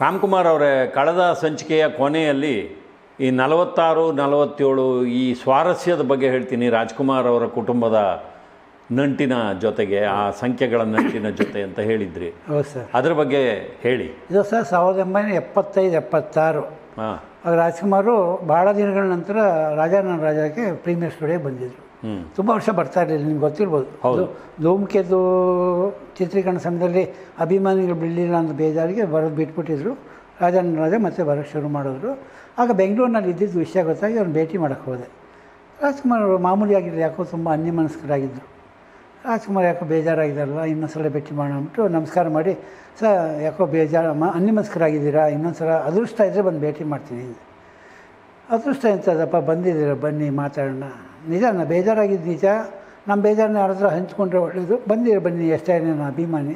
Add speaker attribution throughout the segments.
Speaker 1: ರಾಮ್ಕುಮಾರ್ ಅವರೇ ಕಳೆದ ಸಂಚಿಕೆಯ ಕೊನೆಯಲ್ಲಿ ಈ ನಲವತ್ತಾರು ನಲವತ್ತೇಳು ಈ ಸ್ವಾರಸ್ಯದ ಬಗ್ಗೆ ಹೇಳ್ತೀನಿ ರಾಜ್ಕುಮಾರ್ ಅವರ ಕುಟುಂಬದ ನಂಟಿನ ಜೊತೆಗೆ ಆ ಸಂಖ್ಯೆಗಳ ನಂಟಿನ ಜೊತೆ ಅಂತ ಹೇಳಿದ್ರಿ
Speaker 2: ಹೌದು ಸರ್
Speaker 1: ಅದ್ರ ಬಗ್ಗೆ ಹೇಳಿ
Speaker 2: ಇದು ಸರ್ ಸಾವಿರದ ಒಂಬೈನೂರ ಎಪ್ಪತ್ತೈದು ಎಪ್ಪತ್ತಾರು
Speaker 1: ಹಾಂ
Speaker 2: ಆಗ ರಾಜ್ಕುಮಾರು ಭಾಳ ದಿನಗಳ ನಂತರ ರಾಜಾನ ರಾಜಕ್ಕೆ ಪ್ರೀಮಿಯರ್ ಸ್ಟುಡಿಯೋ ಬಂದಿದ್ದರು
Speaker 1: ಹ್ಞೂ
Speaker 2: ತುಂಬ ವರ್ಷ ಬರ್ತಾ ಇರಲಿಲ್ಲ ನಿಮ್ಗೆ ಗೊತ್ತಿರ್ಬೋದು
Speaker 1: ಹೌದು.
Speaker 2: ಧೂ- ಧೂಮಕೇತು ಚಿತ್ರೀಕರಣ ಸಮಯದಲ್ಲಿ ಅಭಿಮಾನಿಗಳು ಬಿಡಲಿಲ್ಲ ಅಂತ ಬೇಜಾರಿಗೆ ಬರೋದು ಬಿಟ್ಬಿಟ್ಟಿದ್ರು ರಾಜಾನ ರಾಜ ಮತ್ತೆ ಬರೋಕ್ಕೆ ಶುರು ಮಾಡಿದ್ರು ಆಗ ಬೆಂಗಳೂರಿನಲ್ಲಿ ಇದ್ದಿದ್ದು ವಿಷಯ ಗೊತ್ತಾಗಿ ಅವ್ರನ್ನ ಭೇಟಿ ಮಾಡೋಕ್ಕೆ ಹೋದೆ ರಾಜ್ಕುಮಾರ್ ಅವರು ಮಾಮೂಲಿ ಆಗಿದ್ರು ಯಾಕೋ ತುಂಬ ಅನ್ಯಮನಸ್ಕರಾಗಿದ್ದರು ರಾಜ್ಕುಮಾರ್ ಯಾಕೋ ಬೇಜಾರಾಗಿದ್ದಾರಲ್ಲ ಇನ್ನೊಂದ್ಸಲ ಭೇಟಿ ಮಾಡೋಣ ಅಂದ್ಬಿಟ್ಟು ನಮಸ್ಕಾರ ಮಾಡಿ ಸರ್ ಯಾಕೋ ಬೇಜಾರು ಮ ಅನ್ಯಮನಸ್ಕರಾಗಿದ್ದೀರಾ ಇನ್ನೊಂದ್ಸಲ ಅದೃಷ್ಟ ಇದ್ದರೆ ಬಂದು ಭೇಟಿ ಮಾಡ್ತೀನಿ ಅಂದೆ. ಅದೃಷ್ಟ ಎಂತದಪ್ಪ ಬಂದಿದ್ದೀರ ಬನ್ನಿ ಮಾತಾಡೋಣ ನಿಜ ನಾ ಬೇಜಾರಾಗಿದ್ದು ನಿಜ ನಮ್ಮ ಬೇಜಾರನ್ನ ಯಾರ ಹತ್ರ ಹಂಚ್ಕೊಂಡ್ರೆ ಒಳ್ಳೆಯದು ಬಂದಿರ ಬನ್ನಿ ಎಷ್ಟೇ ನನ್ನ ಅಭಿಮಾನಿ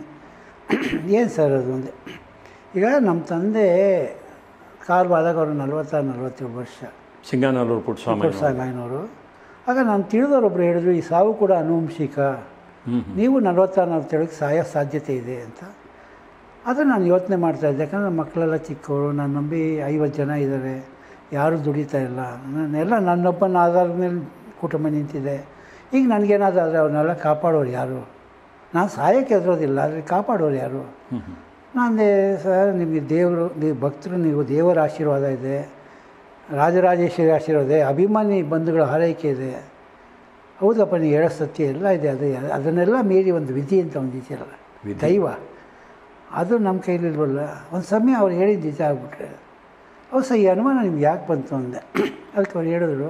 Speaker 2: ಏನು ಸರ್ ಅದು ಒಂದೆ ಈಗ ನಮ್ಮ ತಂದೆ ಕಾಲು ಆದಾಗ ಅವರು ನಲ್ವತ್ತಾರು ನಲ್ವತ್ತೇಳು ವರ್ಷ
Speaker 1: ಸಿಂಗಾನಲ್ಲೂರು ಪುಟ್ಟಸ್ವಾಮಿ
Speaker 2: ಪುಟ್ಸಾಗಾಯನವರು ಆಗ ನಾನು ತಿಳಿದವರೊಬ್ಬರು ಹೇಳಿದ್ರು ಈ ಸಾವು ಕೂಡ ಅನುವಂಶಿಕ
Speaker 1: ಹ್ಞೂ
Speaker 2: ನೀವು ನಲ್ವತ್ತಾರು ನಲ್ವತ್ತೇಳಕ್ಕೆ ಸಾಯೋ ಸಾಧ್ಯತೆ ಇದೆ ಅಂತ ಅದು ನಾನು ಯೋಚನೆ ಮಾಡ್ತಾ ಇದ್ದೆ ಯಾಕಂದರೆ ಮಕ್ಕಳೆಲ್ಲ ಚಿಕ್ಕವರು ನಾನು ನಂಬಿ ಐವತ್ತು ಜನ ಇದ್ದಾರೆ ಯಾರೂ ದುಡಿತಾ ಇಲ್ಲ ನಾನೆಲ್ಲ ನನ್ನೊಬ್ಬನ ಆಧಾರದ ಮೇಲೆ ಕುಟುಂಬ ನಿಂತಿದೆ ಈಗ ನನಗೇನಾದರೂ ಆದರೆ ಅವ್ರನ್ನೆಲ್ಲ ಕಾಪಾಡೋರು ಯಾರು ನಾನು ಸಾಯಕ್ಕೆ ಹೆದರೋದಿಲ್ಲ ಆದರೆ ಕಾಪಾಡೋರು ಯಾರು
Speaker 1: ಹ್ಞೂ ಹ್ಞೂ
Speaker 2: ನಾನೇ ಸರ್ ನಿಮಗೆ ದೇವರು ನೀವು ಭಕ್ತರು ನೀವು ದೇವರ ಆಶೀರ್ವಾದ ಇದೆ ರಾಜರಾಜೇಶ್ವರಿ ಆಶೀರ್ವಾದ ಇದೆ ಅಭಿಮಾನಿ ಬಂಧುಗಳ ಹಾರೈಕೆ ಇದೆ ಹೌದಪ್ಪ ನೀವು ಹೇಳೋ ಸತ್ಯ ಎಲ್ಲ ಇದೆ ಅದು ಅದನ್ನೆಲ್ಲ ಮೀರಿ ಒಂದು ವಿಧಿ ಅಂತ ಒಂದು ಇದೆಯಲ್ಲ
Speaker 1: ವಿಧಿ.
Speaker 2: ದೈವ ಅದು ನಮ್ಮ ಕೈಲಿಲ್ವಲ್ಲ ಒಂದು ಸಮಯ ಅವ್ರು ಹೇಳಿದ್ದು ನಿಜ ಆಗ್ಬಿಟ್ರೆ ಹೌದು ಸರ್ ಈ ಅನುಮಾನ ನಿಮ್ಗೆ ಯಾಕೆ ಬಂತು ಅಂದೆ ಅದಕ್ಕೆ ಅವ್ರು ಹೇಳಿದ್ರು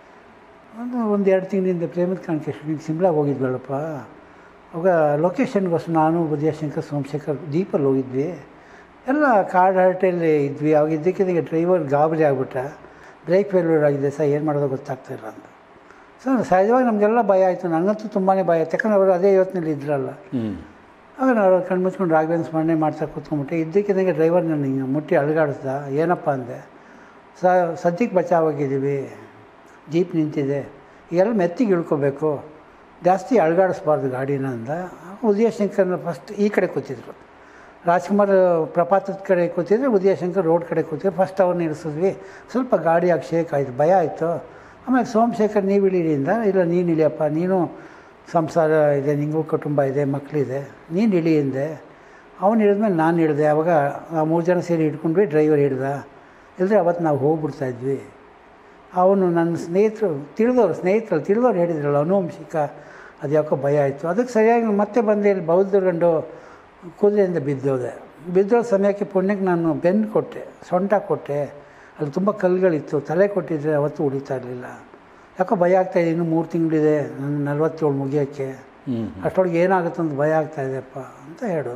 Speaker 2: ಒಂದು ಒಂದು ಎರಡು ತಿಂಗಳಿಂದ ಪ್ರೇಮದ ಕಾಣಿಕೆ ಶೂಟಿಂಗ್ ಸಿಮ್ಲಾಗೆ ಹೋಗಿದ್ವಲ್ಲಪ್ಪ ಅವಾಗ ಲೊಕೇಶನ್ಗೋಸ್ಕರ ನಾನು ಉದಯಶಂಕರ್ ಸೋಮಶೇಖರ್ ದೀಪಲ್ಲಿ ಹೋಗಿದ್ವಿ ಎಲ್ಲ ಕಾಡ್ ಹರಟೆಯಲ್ಲಿ ಇದ್ವಿ ಅವಾಗ ಇದ್ದಕ್ಕಿದ್ದಂಗೆ ಡ್ರೈವರ್ ಗಾಬರಿ ಆಗ್ಬಿಟ್ಟ ಬ್ರೇಕ್ ಫೇಲ್ಯೂರ್ ಆಗಿದೆ ಸರ್ ಏನು ಮಾಡೋದು ಗೊತ್ತಾಗ್ತಾ ಇಲ್ಲ ಅಂತ ಸರ್ ಸಹಜವಾಗಿ ನಮಗೆಲ್ಲ ಭಯ ಆಯಿತು ನನಗಂತೂ ತುಂಬಾ ಭಯ ಆಯ್ತು ಯಾಕಂದ್ರೆ ಅವರು ಅದೇ ಯೋಚನೆಯಲ್ಲಿ ಇದ್ರಲ್ಲ
Speaker 1: ಹ್ಞೂ
Speaker 2: ಆಗ ನಾವು ಕಣ್ಣು ಮುಚ್ಕೊಂಡು ರಾಘವೇಂದ್ರ ಸ್ಮರಣೆ ಮಾಡ್ತಾ ಕೂತ್ಕೊಂಡ್ಬಿಟ್ಟೆ ಇದ್ದಕ್ಕಿದ್ದಂಗೆ ಡ್ರೈವರ್ ನನ್ನ ಹಿಂಗೆ ಮುಟ್ಟಿ ಅಲುಗಾಡಿಸ್ದ ಏನಪ್ಪ ಅಂದೆ ಸ ಸದ್ಯಕ್ಕೆ ಬಚಾವಾಗಿದ್ದೀವಿ ಜೀಪ್ ನಿಂತಿದೆ ಈಗೆಲ್ಲ ಮೆತ್ತಿಗೆ ಇಳ್ಕೋಬೇಕು ಜಾಸ್ತಿ ಅಲುಗಾಡಿಸ್ಬಾರ್ದು ಗಾಡಿನ ಅಂದ ಉದಯಶಂಕರ್ನ ಫಸ್ಟ್ ಈ ಕಡೆ ಕೂತಿದ್ರು ರಾಜ್ಕುಮಾರ್ ಪ್ರಪಾತದ ಕಡೆ ಕೂತಿದ್ರೆ ಉದಯಶಂಕರ್ ರೋಡ್ ಕಡೆ ಕೂತಿದ್ರು ಫಸ್ಟ್ ಅವ್ರನ್ನ ಇಳಿಸಿದ್ವಿ ಸ್ವಲ್ಪ ಗಾಡಿ ಆಗಿ ಶೇಕ್ ಆಯಿತು ಭಯ ಆಯಿತು ಆಮೇಲೆ ಸೋಮಶೇಖರ್ ನೀವು ಇಳೀರಿ ಅಂದ ಇಲ್ಲ ನೀನು ಇಳಿಯಪ್ಪ ನೀನು ಸಂಸಾರ ಇದೆ ನಿಂಗೂ ಕುಟುಂಬ ಇದೆ ಮಕ್ಕಳಿದೆ ನೀನು ಇಳಿ ಎಂದೆ ಅವನು ಹಿಡಿದ್ಮೇಲೆ ನಾನು ಹಿಡಿದೆ ಅವಾಗ ಆ ಮೂರು ಜನ ಸೇರಿ ಹಿಡ್ಕೊಂಡ್ವಿ ಡ್ರೈವರ್ ಹಿಡ್ದ ಇಲ್ಲದ್ರೆ ಅವತ್ತು ನಾವು ಹೋಗ್ಬಿಡ್ತಾ ಇದ್ವಿ ಅವನು ನನ್ನ ಸ್ನೇಹಿತರು ತಿಳಿದವರು ಸ್ನೇಹಿತರು ತಿಳಿದವ್ರು ಹೇಳಿದ್ರಲ್ಲ ಅನುವಂಶಿಕ ಅದು ಯಾಕೋ ಭಯ ಆಯಿತು ಅದಕ್ಕೆ ಸರಿಯಾಗಿ ಮತ್ತೆ ಬಂದು ಇಲ್ಲಿ ಬೌದ್ಧಗಂಡು ಕುದುರೆಯಿಂದ ಬಿದ್ದೋದೆ ಬಿದ್ದೋ ಸಮಯಕ್ಕೆ ಪುಣ್ಯಕ್ಕೆ ನಾನು ಬೆನ್ನು ಕೊಟ್ಟೆ ಸೊಂಟ ಕೊಟ್ಟೆ ಅಲ್ಲಿ ತುಂಬ ಕಲ್ಲುಗಳಿತ್ತು ತಲೆ ಕೊಟ್ಟಿದ್ರೆ ಅವತ್ತು ಉಳಿತಾ ಇರಲಿಲ್ಲ ಯಾಕೋ ಭಯ ಆಗ್ತಾಯಿದೆ ಇನ್ನೂ ಮೂರು ತಿಂಗಳಿದೆ ನನ್ನ ನಲ್ವತ್ತೇಳು ಮುಗಿಯೋಕ್ಕೆ
Speaker 1: ಹ್ಞೂ
Speaker 2: ಅಷ್ಟೊಳಗೆ ಏನಾಗುತ್ತೆ ಅಂತ ಭಯ ಆಗ್ತಾ ಇದೆಯಪ್ಪ ಅಂತ ಹೇಳೋರು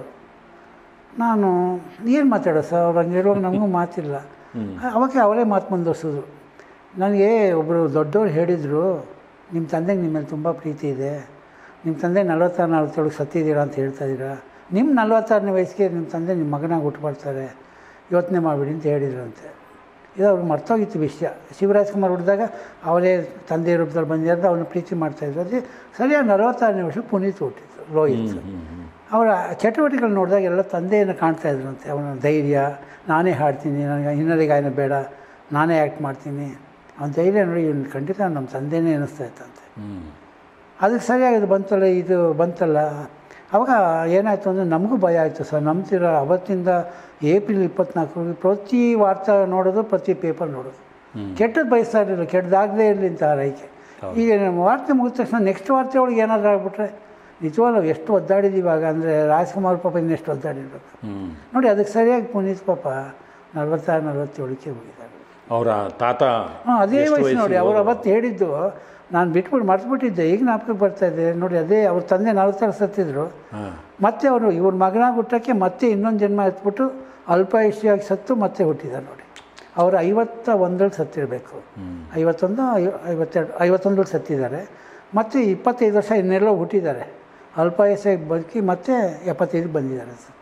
Speaker 2: ನಾನು ಏನು ಮಾತಾಡೋ ಸರ್ ಅವ್ರು ಹಂಗೆ ಹೇಳುವಾಗ ನಮಗೂ ಮಾತಿಲ್ಲ ಅವಾಗ ಅವರೇ ಮಾತು ಮುಂದುವರ್ಸಿದ್ರು ನನಗೆ ಒಬ್ಬರು ದೊಡ್ಡವ್ರು ಹೇಳಿದರು ನಿಮ್ಮ ತಂದೆಗೆ ನಿಮ್ಮ ಮೇಲೆ ತುಂಬ ಪ್ರೀತಿ ಇದೆ ನಿಮ್ಮ ತಂದೆ ನಲ್ವತ್ತಾರು ನಲ್ವತ್ತೇಳಕ್ಕೆ ಸತ್ತಿದ್ದೀರಾ ಅಂತ ಹೇಳ್ತಾ ಇದ್ದೀರಾ ನಿಮ್ಮ ನಲ್ವತ್ತಾರನೇ ವಯಸ್ಸಿಗೆ ನಿಮ್ಮ ತಂದೆ ನಿಮ್ಮ ಮಗನಾಗ ಹುಟ್ಟುಬರ್ತಾರೆ ಯೋಚನೆ ಮಾಡಿಬಿಡಿ ಅಂತ ಹೇಳಿದ್ರಂತೆ ಇದು ಅವ್ರಿಗೆ ಮರ್ತೋಗಿತ್ತು ವಿಷಯ ಶಿವರಾಜ್ ಕುಮಾರ್ ಹುಟ್ಟಿದಾಗ ಅವರೇ ತಂದೆ ರೂಪದಲ್ಲಿ ಬಂದಿರೋದು ಅವನ ಪ್ರೀತಿ ಮಾಡ್ತಾಯಿದ್ರು ಅದೇ ಸರಿಯಾಗಿ ನಲವತ್ತಾರನೇ ವರ್ಷ ಪುನೀತ್ ಹುಟ್ಟಿದ್ರು ರೋಹಿತ್ ಅವರ ಚಟುವಟಿಕೆಗಳು ನೋಡಿದಾಗ ಎಲ್ಲ ತಂದೆಯನ್ನು ಕಾಣ್ತಾ ಇದ್ರಂತೆ ಅವನ ಧೈರ್ಯ ನಾನೇ ಹಾಡ್ತೀನಿ ನನಗೆ ಹಿನ್ನೆಲೆ ಗಾಯನ ಬೇಡ ನಾನೇ ಆ್ಯಕ್ಟ್ ಮಾಡ್ತೀನಿ ಅವನ ಧೈರ್ಯ ನೋಡಿ ಇವ್ನು ಖಂಡಿತ ನಮ್ಮ ತಂದೆನೇ ಅನ್ನಿಸ್ತಾ ಇತ್ತಂತೆ
Speaker 1: ಹ್ಞೂ
Speaker 2: ಅದಕ್ಕೆ ಸರಿಯಾಗಿ ಇದು ಬಂತಲ್ಲ ಇದು ಬಂತಲ್ಲ ಅವಾಗ ಏನಾಯಿತು ಅಂದರೆ ನಮಗೂ ಭಯ ಆಯಿತು ಸರ್ ನಂಬ್ತಿರೋ ಅವತ್ತಿಂದ ಏಪ್ರಿಲ್ ಇಪ್ಪತ್ನಾಲ್ಕರಿಗೆ ಪ್ರತಿ ವಾರ್ತಾ ನೋಡೋದು ಪ್ರತಿ ಪೇಪರ್ ನೋಡೋದು ಕೆಟ್ಟದ್ದು ಬಯಸ್ತಾ ಇರಲಿಲ್ಲ ಕೆಟ್ಟದಾಗದೇ ಇರಲಿ ಅಂತ ಆರೈಕೆ ಈಗ ನಮ್ಮ ವಾರ್ತೆ ಮುಗಿದ ತಕ್ಷಣ ನೆಕ್ಸ್ಟ್ ವಾರ್ತೆ ಒಳಗೆ ಏನಾದರೂ ಆಗ್ಬಿಟ್ರೆ ನಿಜವಾಗ್ಲೂ ನಾವು ಎಷ್ಟು ಒದ್ದಾಡಿದ್ದೀವಿ ಆಗ ಅಂದರೆ ರಾಜ್ಕುಮಾರ್ ಪಾಪ ಇನ್ನೆಷ್ಟು ಒದ್ದಾಡಿರ್ಬೇಕು
Speaker 1: ಹ್ಞೂ
Speaker 2: ನೋಡಿ ಅದಕ್ಕೆ ಸರಿಯಾಗಿ ಪುನೀತ್ ಪಾಪ ನಲ್ವತ್ತಾರು ನಲ್ವತ್ತೇಳಕ್ಕೆ ಹೋಗಿದ್ದಾರೆ
Speaker 1: ಅವರ ತಾತ
Speaker 2: ಹಾಂ ಅದೇ
Speaker 1: ಎಷ್ಟು
Speaker 2: ವಯಸ್ಸು ನೋಡಿ
Speaker 1: ವಯಸ್ಸಿಗೆ
Speaker 2: ಅವ್ರು
Speaker 1: ಹೋದ್ರು?
Speaker 2: ಅವತ್ತು ಹೇಳಿದ್ದು ನಾನು ಬಿಟ್ಬಿಟ್ಟು ಮರ್ತುಬಿಟ್ಟಿದ್ದೆ ಈಗ ಜ್ಞಾಪಕಕ್ಕೆ ಬರ್ತಾ ಇದೆ ನೋಡಿ ಅದೇ ಅವ್ರ ತಂದೆ ನಲ್ವತ್ತಾರು ಸತ್ತಿದ್ರು
Speaker 1: ಹಾಂ
Speaker 2: ಮತ್ತೆ ಅವರು ಇವ್ರ ಮಗನಾಗ ಹುಟ್ಟಕ್ಕೆ ಮತ್ತೆ ಇನ್ನೊಂದು ಜನ್ಮ ಎತ್ಬಿಟ್ಟು ಅಲ್ಪಾಯುಷ್ಯಾಗಿ ಸತ್ತು ಮತ್ತೆ ಹುಟ್ಟಿದ್ದಾರೆ ನೋಡಿ ಅವರು ಐವತ್ತ ಒಂದರಲ್ಲಿ ಸತ್ತಿರಬೇಕು ಐವತ್ತೊಂದು ಐ- ಐವತ್ತೆರಡು ಐವತ್ತೊಂದರಲ್ಲಿ ಸತ್ತಿದ್ದಾರೆ ಮತ್ತು ಇಪ್ಪತ್ತೈದು ವರ್ಷ ಇನ್ನೆಲ್ಲೋ ಹುಟ್ಟಿದ್ದಾರೆ ಅಲ್ಪಾಯುಷ್ಯಾಗಿ ಬದುಕಿ ಮತ್ತೆ ಎಪ್ಪತ್ತೈದು ಬಂದಿದ್ದಾರೆ ಸರ್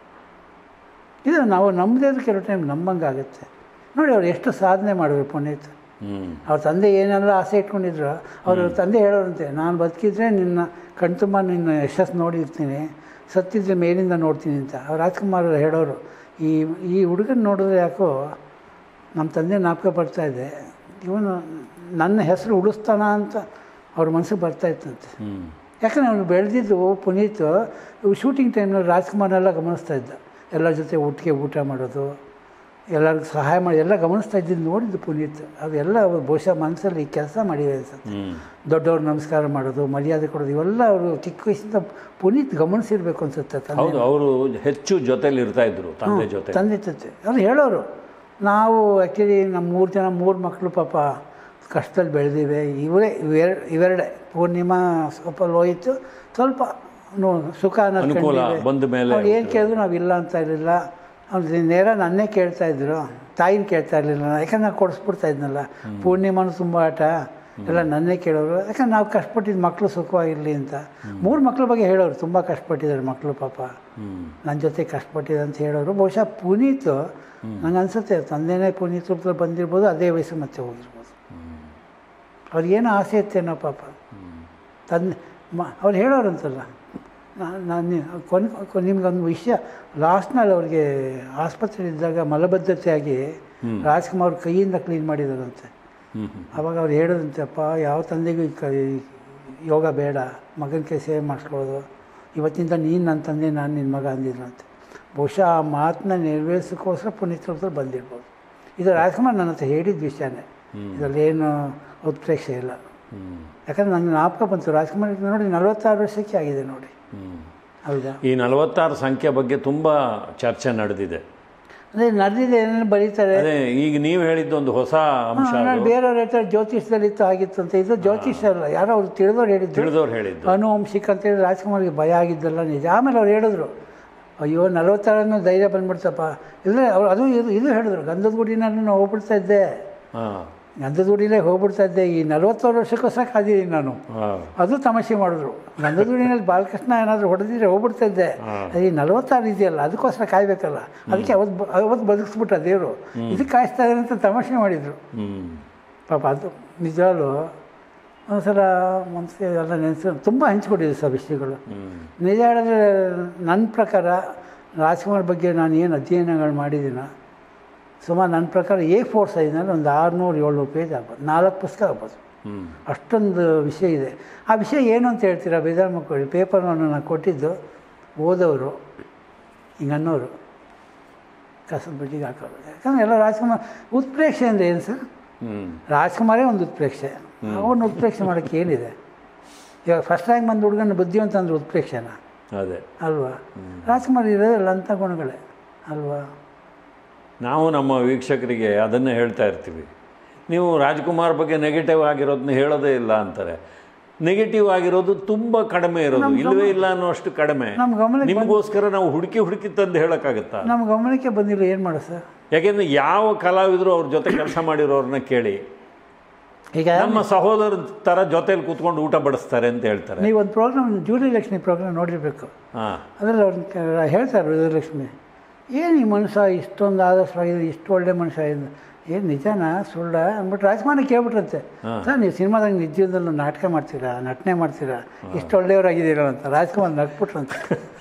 Speaker 2: ಇದು ನಾವು ನಮ್ಮದೇ ಕೆಲವು ಟೈಮ್ ನಂಬಂಗಾಗುತ್ತೆ ನೋಡಿ ಅವ್ರು ಎಷ್ಟು ಸಾಧನೆ ಮಾಡಿದ್ರು ಪುನೀತ್
Speaker 1: ಹ್ಞೂ
Speaker 2: ಅವ್ರ ತಂದೆ ಏನೆಲ್ಲ ಆಸೆ ಇಟ್ಕೊಂಡಿದ್ರು ಅವರು ತಂದೆ ಹೇಳೋರಂತೆ ನಾನು ಬದುಕಿದ್ರೆ ನಿನ್ನ ಕಣ್ತುಂಬ ನಿನ್ನ ಯಶಸ್ಸು ನೋಡಿರ್ತೀನಿ ಸತ್ತಿದ್ರೆ ಮೇಲಿಂದ ನೋಡ್ತೀನಿ ಅಂತ ಅವ್ರು ರಾಜ್ಕುಮಾರ್ ಅವ್ರು ಹೇಳೋರು ಈ ಈ ಹುಡುಗನ ನೋಡಿದ್ರೆ ಯಾಕೋ ನಮ್ಮ ತಂದೆ ಜ್ಞಾಪಕ ಬರ್ತಾ ಇದೆ ಇವನು ನನ್ನ ಹೆಸರು ಉಳಿಸ್ತಾನ ಅಂತ ಅವ್ರ ಮನಸ್ಸಿಗೆ ಬರ್ತಾ ಇತ್ತಂತೆ
Speaker 1: ಹ್ಞೂ
Speaker 2: ಯಾಕಂದರೆ ಅವನು ಬೆಳೆದಿದ್ದು ಪುನೀತ್ ಶೂಟಿಂಗ್ ಟೈಮ್ನಲ್ಲಿ ರಾಜ್ಕುಮಾರ್ನೆಲ್ಲ ಗಮನಿಸ್ತಾ ಇದ್ದ ಎಲ್ಲರ ಜೊತೆ ಒಟ್ಟಿಗೆ ಊಟ ಮಾಡೋದು ಎಲ್ಲರಿಗೂ ಸಹಾಯ ಮಾಡಿ ಎಲ್ಲ ಗಮನಿಸ್ತಾ ಇದ್ದಿದ್ದು ನೋಡಿದ್ದು ಪುನೀತ್ ಅದೆಲ್ಲ ಅವ್ರು ಬಹುಶಃ ಮನಸ್ಸಲ್ಲಿ ಕೆಲಸ ಮಾಡಿವೆ ಅನ್ಸುತ್ತೆ
Speaker 1: ಹ್ಞೂ
Speaker 2: ದೊಡ್ಡವ್ರು ನಮಸ್ಕಾರ ಮಾಡೋದು ಮರ್ಯಾದೆ ಕೊಡೋದು ಇವೆಲ್ಲ ಅವರು ಚಿಕ್ಕ ವಯಸ್ಸಿಂದ ಪುನೀತ್ ಗಮನಿಸಿರ್ಬೇಕು ಅನ್ಸುತ್ತೆ ತಂದೆ
Speaker 1: ಹೌದು ಅವರು ಹೆಚ್ಚು ಜೊತೆಲಿ ಇರ್ತಾ ಇದ್ರು ತಂದೆ ಜೊತೆ
Speaker 2: ತಂದೆ ಜೊತೆ ಅದು ಹೇಳೋರು ನಾವು ಆ್ಯಕ್ಚುಲಿ ನಮ್ಮ ಮೂರು ಜನ ಮೂರು ಮಕ್ಕಳು ಪಾಪ ಕಷ್ಟದಲ್ಲಿ ಬೆಳೆದಿವೆ ಇವರೇ ಇವೆರಡು ಇವೆರಡೇ ಪೂರ್ಣಿಮಾ ಸ್ವಲ್ಪ ಲೋಯಿತು ಸ್ವಲ್ಪ ನೋ ಸುಖ ಅನ್ನೋದು
Speaker 1: ಅನುಕೂಲ
Speaker 2: ಕಂಡಿದೆ.
Speaker 1: ಬಂದ ಮೇಲೆ
Speaker 2: ಅವ್ರು ಏನು ಕೇಳಿದ್ರು ನಾವು ಇಲ್ಲ ಅಂತ ಇರಲಿಲ್ಲ ಅವ್ರು ನೇರ ನನ್ನೇ ಕೇಳ್ತಾ ಇದ್ರು ತಾಯಿನ ಕೇಳ್ತಾ ಇರಲಿಲ್ಲ ಯಾಕಂದ್ರೆ ನಾನು ಕೊಡಿಸ್ಬಿಡ್ತಾ ಇದ್ನಲ್ಲ ಪೂರ್ಣಿಮಾನು ತುಂಬ ಆಟ ಎಲ್ಲ ನನ್ನೇ ಕೇಳೋರು ಯಾಕಂದ್ರೆ ನಾವು ಕಷ್ಟಪಟ್ಟಿದ್ದು ಮಕ್ಕಳು ಸುಖವಾಗಿರಲಿ ಅಂತ ಮೂರು ಮಕ್ಳ ಬಗ್ಗೆ ಹೇಳೋರು ತುಂಬ ಕಷ್ಟಪಟ್ಟಿದ್ದಾರೆ ಮಕ್ಕಳು ಪಾಪ
Speaker 1: ಹ್ಞೂ
Speaker 2: ನನ್ನ ಜೊತೆ ಕಷ್ಟಪಟ್ಟಿದೆ ಅಂತ ಹೇಳೋರು ಬಹುಶಃ ಪುನೀತ್ ನಂಗೆ ಅನ್ಸುತ್ತೆ ತಂದೆನೇ ಪುನೀತ್ ರೂಪದಲ್ಲಿ ಬಂದಿರ್ಬೋದು ಅದೇ ವಯಸ್ಸು ಮತ್ತೆ ಹೋಗಿರ್ಬೋದು ಅವ್ರಿಗೇನೋ ಆಸೆ ಇತ್ತೇನೋ ಪಾಪ ತಂದೆ ಮ ಅವ್ರು ಹೇಳೋರಂತಲ್ಲ ನಾನು ಕೊನೆ ನಿಮ್ಗೊಂದು ವಿಷಯ ಲಾಸ್ಟ್ನಲ್ಲಿ ಅವ್ರಿಗೆ ಆಸ್ಪತ್ರೆಯಲ್ಲಿದ್ದಾಗ ಮಲಬದ್ಧತೆಯಾಗಿ ರಾಜ್ಕುಮಾರ್ ಅವ್ರ ಕೈಯಿಂದ ಕ್ಲೀನ್ ಮಾಡಿದಾರಂತೆ
Speaker 1: ಹ್ಞೂ ಹ್ಞೂ
Speaker 2: ಆವಾಗ ಅವ್ರು ಹೇಳೋದಂತೆ ಅಪ್ಪ ಯಾವ ತಂದೆಗೂ ಈ ಕ ಈ ಯೋಗ ಬೇಡ ಮಗನ ಕೈ ಸೇವೆ ಮಾಡಿಸ್ಕೊಳ್ಳೋದು ಇವತ್ತಿಂದ ನೀನು ನನ್ನ ತಂದೆ ನಾನು ನಿನ್ನ ಮಗ ಅಂದಿದ್ರಂತೆ ಬಹುಶಃ ಆ ಮಾತನ್ನ ನೆರವೇರಿಸೋಕ್ಕೋಸ್ಕರ ಪುನೀತ್ ರೂಪದಲ್ಲಿ ಬಂದಿರ್ಬೋದು ಇದು ರಾಜ್ಕುಮಾರ್ ನನ್ನ ಹತ್ರ ಹೇಳಿದ ವಿಷಯನೇ ಇದರಲ್ಲೇನು ಉತ್ಪ್ರೇಕ್ಷೆ ಇಲ್ಲ
Speaker 1: ಹ್ಞೂ
Speaker 2: ಯಾಕಂದ್ರೆ ನನಗೆ ಜ್ಞಾಪಕ ಬಂತು ರಾಜ್ಕುಮಾರ್ ಇದು ನೋಡಿ ನಲವತ್ತಾರು ವರ್ಷಕ್ಕೆ ಆಗಿದೆ ನೋಡಿ
Speaker 1: ಹ್ಞೂ
Speaker 2: ಹೌದಾ
Speaker 1: ಈ ನಲವತ್ತಾರು ಸಂಖ್ಯೆ ಬಗ್ಗೆ ತುಂಬ ಚರ್ಚೆ ನಡೆದಿದೆ
Speaker 2: ಅಂದರೆ ನಡೆದಿದೆ ಏನೇನು ಬರೀತಾರೆ
Speaker 1: ಅದೇ ಈಗ ನೀವು ಹೇಳಿದ್ದು ಒಂದು ಹೊಸ ಅಂಶ
Speaker 2: ಆಮೇಲೆ ಬೇರೆಯವ್ರ ಹೇಳ್ತಾರೆ ಜ್ಯೋತಿಷದಲ್ಲಿ ಇತ್ತು ಆಗಿತ್ತು ಅಂತ ಇದು ಜ್ಯೋತಿಷ ಅಲ್ಲ ಯಾರೋ ಅವ್ರು ತಿಳಿದವ್ರು ಹೇಳಿದ್ರು
Speaker 1: ತಿಳಿದವ್ರು ಹೇಳಿದ್ದು
Speaker 2: ಅನುವಂಶಿಕ ಅಂತೇಳಿ ರಾಜ್ಕುಮಾರ್ಗೆ ಭಯ ಆಗಿದ್ದಲ್ಲ ನಿಜ ಆಮೇಲೆ ಅವ್ರು ಹೇಳಿದ್ರು ಅಯ್ಯೋ ನಲವತ್ತಾರನ್ನು ಧೈರ್ಯ ಬಂದ್ಬಿಡ್ತಪ್ಪ ಇಲ್ಲ ಅವ್ರು ಅದು ಇದು ಇದು ಹೇಳಿದ್ರು ಗಂಧದ ಗುಡಿನಲ್ಲಿ ನಾನು ಹೋಗ್ಬಿಡ್ತಾ ಇದ್ದೆ
Speaker 1: ಹಾಂ
Speaker 2: ಗಂಧದ ಗುಡಿಲೇ ಹೋಗ್ಬಿಡ್ತಾ ಇದ್ದೆ ಈ ನಲವತ್ತಾರು ವರ್ಷಕ್ಕೋಸ್ಕರ ಕಾದಿದ್ದೀನಿ ನಾನು
Speaker 1: ಹಾಂ
Speaker 2: ಅದು ತಮಾಷೆ ಮಾಡಿದ್ರು ಗಂಧದ ಗುಡಿನಲ್ಲಿ ಬಾಲಕೃಷ್ಣ ಏನಾದರೂ ಹೊಡೆದಿದ್ರೆ ಹೋಗ್ಬಿಡ್ತಾ ಇದ್ದೆ ಈ ನಲವತ್ತಾರು ಇದೆಯಲ್ಲ ಅದಕ್ಕೋಸ್ಕರ ಕಾಯ್ಬೇಕಲ್ಲ ಅದಕ್ಕೆ ಅವತ್ತು ಬ- ಅವತ್ತು ಬದುಕಿಸ್ಬಿಟ್ಟ ದೇವರು ಇದಕ್ಕೆ ಕಾಯಿಸ್ತಾ ಇದ್ದಾರೆ ಅಂತ ತಮಾಷೆ ಮಾಡಿದರು
Speaker 1: ಹ್ಞೂ
Speaker 2: ಪಾಪ ಅದು ನಿಜವಾಗ್ಲೂ ಒಂದ್ಸಲ ಮನಸ್ಸಿಗೆ ಎಲ್ಲ ನೆನೆಸಿ ತುಂಬ ಹಂಚ್ಕೊಟ್ಟಿದೆ ಸರ್ ವಿಷಯಗಳು
Speaker 1: ಹ್ಞೂ
Speaker 2: ನಿಜ ಹೇಳಿದ್ರೆ ನನ್ನ ಪ್ರಕಾರ ರಾಜ್ಕುಮಾರ್ ಬಗ್ಗೆ ನಾನು ಏನು ಅಧ್ಯಯನಗಳು ಮಾಡಿದ್ದೀನೋ ಸುಮಾರು ನನ್ನ ಪ್ರಕಾರ ಎ ಫೋರ್ ಸೈಜ್ನಲ್ಲಿ ಒಂದು ಆರುನೂರು ಏಳ್ನೂರು ಪೇಜ್ ಆಗ್ಬೋದು ನಾಲ್ಕು ಪುಸ್ತಕ ಆಗ್ಬೋದು
Speaker 1: ಹ್ಞೂ
Speaker 2: ಅಷ್ಟೊಂದು ವಿಷಯ ಇದೆ ಆ ವಿಷಯ ಏನು ಅಂತ ಹೇಳ್ತೀರಾ ಬೇಜಾರು ಮಕ್ಕಳು ಪೇಪರ್ನ ನಾನು ಕೊಟ್ಟಿದ್ದು ಓದೋರು ಹಿಂಗನ್ನೋರು ಕಸದ ಬಡ್ಡಿಗೆ ಹಾಕೋರು ಯಾಕಂದರೆ ಎಲ್ಲ ರಾಜ್ಕುಮಾರ್ ಉತ್ಪ್ರೇಕ್ಷೆ ಅಂದರೆ ಏನು ಸರ್
Speaker 1: ಹ್ಞೂ
Speaker 2: ರಾಜ್ಕುಮಾರೇ ಒಂದು ಉತ್ಪ್ರೇಕ್ಷೆ ಅವನು ಉತ್ಪ್ರೇಕ್ಷೆ ಮಾಡೋಕ್ಕೆ ಏನಿದೆ ಇವಾಗ ಫಸ್ಟ್ ರ್ಯಾಂಕ್ ಬಂದು ಹುಡುಗನ ಬುದ್ಧಿವಂತ ಅಂದ್ರೆ ಉತ್ಪ್ರೇಕ್ಷೆನ
Speaker 1: ಅದೇ
Speaker 2: ಅಲ್ವಾ ರಾಜ್ಕುಮಾರ್ ಇರೋದಲ್ಲ ಅಂಥ ಗುಣಗಳೇ ಅಲ್ವಾ
Speaker 1: ನಾವು ನಮ್ಮ ವೀಕ್ಷಕರಿಗೆ ಅದನ್ನೇ ಹೇಳ್ತಾ ಇರ್ತೀವಿ ನೀವು ರಾಜ್ಕುಮಾರ್ ಬಗ್ಗೆ ನೆಗೆಟಿವ್ ಆಗಿರೋದನ್ನ ಹೇಳೋದೇ ಇಲ್ಲ ಅಂತಾರೆ ನೆಗೆಟಿವ್ ಆಗಿರೋದು ತುಂಬ ಕಡಿಮೆ ಇರೋದು ಇಲ್ಲವೇ ಇಲ್ಲ ಅನ್ನೋಷ್ಟು ಕಡಿಮೆ
Speaker 2: ನಮ್ಮ ಗಮನಕ್ಕೆ
Speaker 1: ನಿಮಗೋಸ್ಕರ ನಾವು ಹುಡುಕಿ ಹುಡುಕಿ ತಂದು ಹೇಳೋಕ್ಕಾಗತ್ತಾ
Speaker 2: ನಮ್ಮ ಗಮನಕ್ಕೆ ಬಂದಿಲ್ಲ ಏನು ಮಾಡೋ ಸರ್
Speaker 1: ಯಾಕೆಂದ್ರೆ ಯಾವ ಕಲಾವಿದರು ಅವ್ರ ಜೊತೆ ಕೆಲಸ ಮಾಡಿರೋರನ್ನ ಕೇಳಿ
Speaker 2: ಈಗ
Speaker 1: ನಮ್ಮ ಸಹೋದರ ಥರ ಜೊತೆಲಿ ಕೂತ್ಕೊಂಡು ಊಟ ಬಡಿಸ್ತಾರೆ ಅಂತ ಹೇಳ್ತಾರೆ
Speaker 2: ನೀವು ಒಂದು ಪ್ರೋಗ್ರಾಮ್ ಜೂಲಿ ಲಕ್ಷ್ಮಿ ಪ್ರೋಗ್ರಾಮ್ ನೋಡಿರಬೇಕು
Speaker 1: ಹಾಂ
Speaker 2: ಅದರಲ್ಲಿ ಅವ್ರನ್ನ ಹೇಳ್ತಾರೆ ವಿಜಯಲಕ್ಷ್ಮಿ ಏನು ಈ ಮನುಷ್ಯ ಇಷ್ಟೊಂದು ಆದರ್ಶವಾಗಿದೆ ಇಷ್ಟು ಒಳ್ಳೆ ಮನುಷ್ಯ ಇದೆ ಏನು ನಿಜನಾ ಸುಳ್ಳ ಅಂದ್ಬಿಟ್ಟು ರಾಜ್ಕುಮಾರ್ನ ಕೇಳ್ಬಿಟ್ರಂತೆ ಸರ್ ನೀವು ಸಿನಿಮಾದಾಗ ನಿಜ ಜೀವನದಲ್ಲಿ ನಾಟಕ ಮಾಡ್ತೀರಾ ನಟನೆ ಮಾಡ್ತೀರಾ ಇಷ್ಟು ಒಳ್ಳೆಯವರಾಗಿದ್ದೀರ ಅಂತ ರಾಜ್ಕುಮಾರ್ ನಕ್ಬಿಟ್ರಂತೆ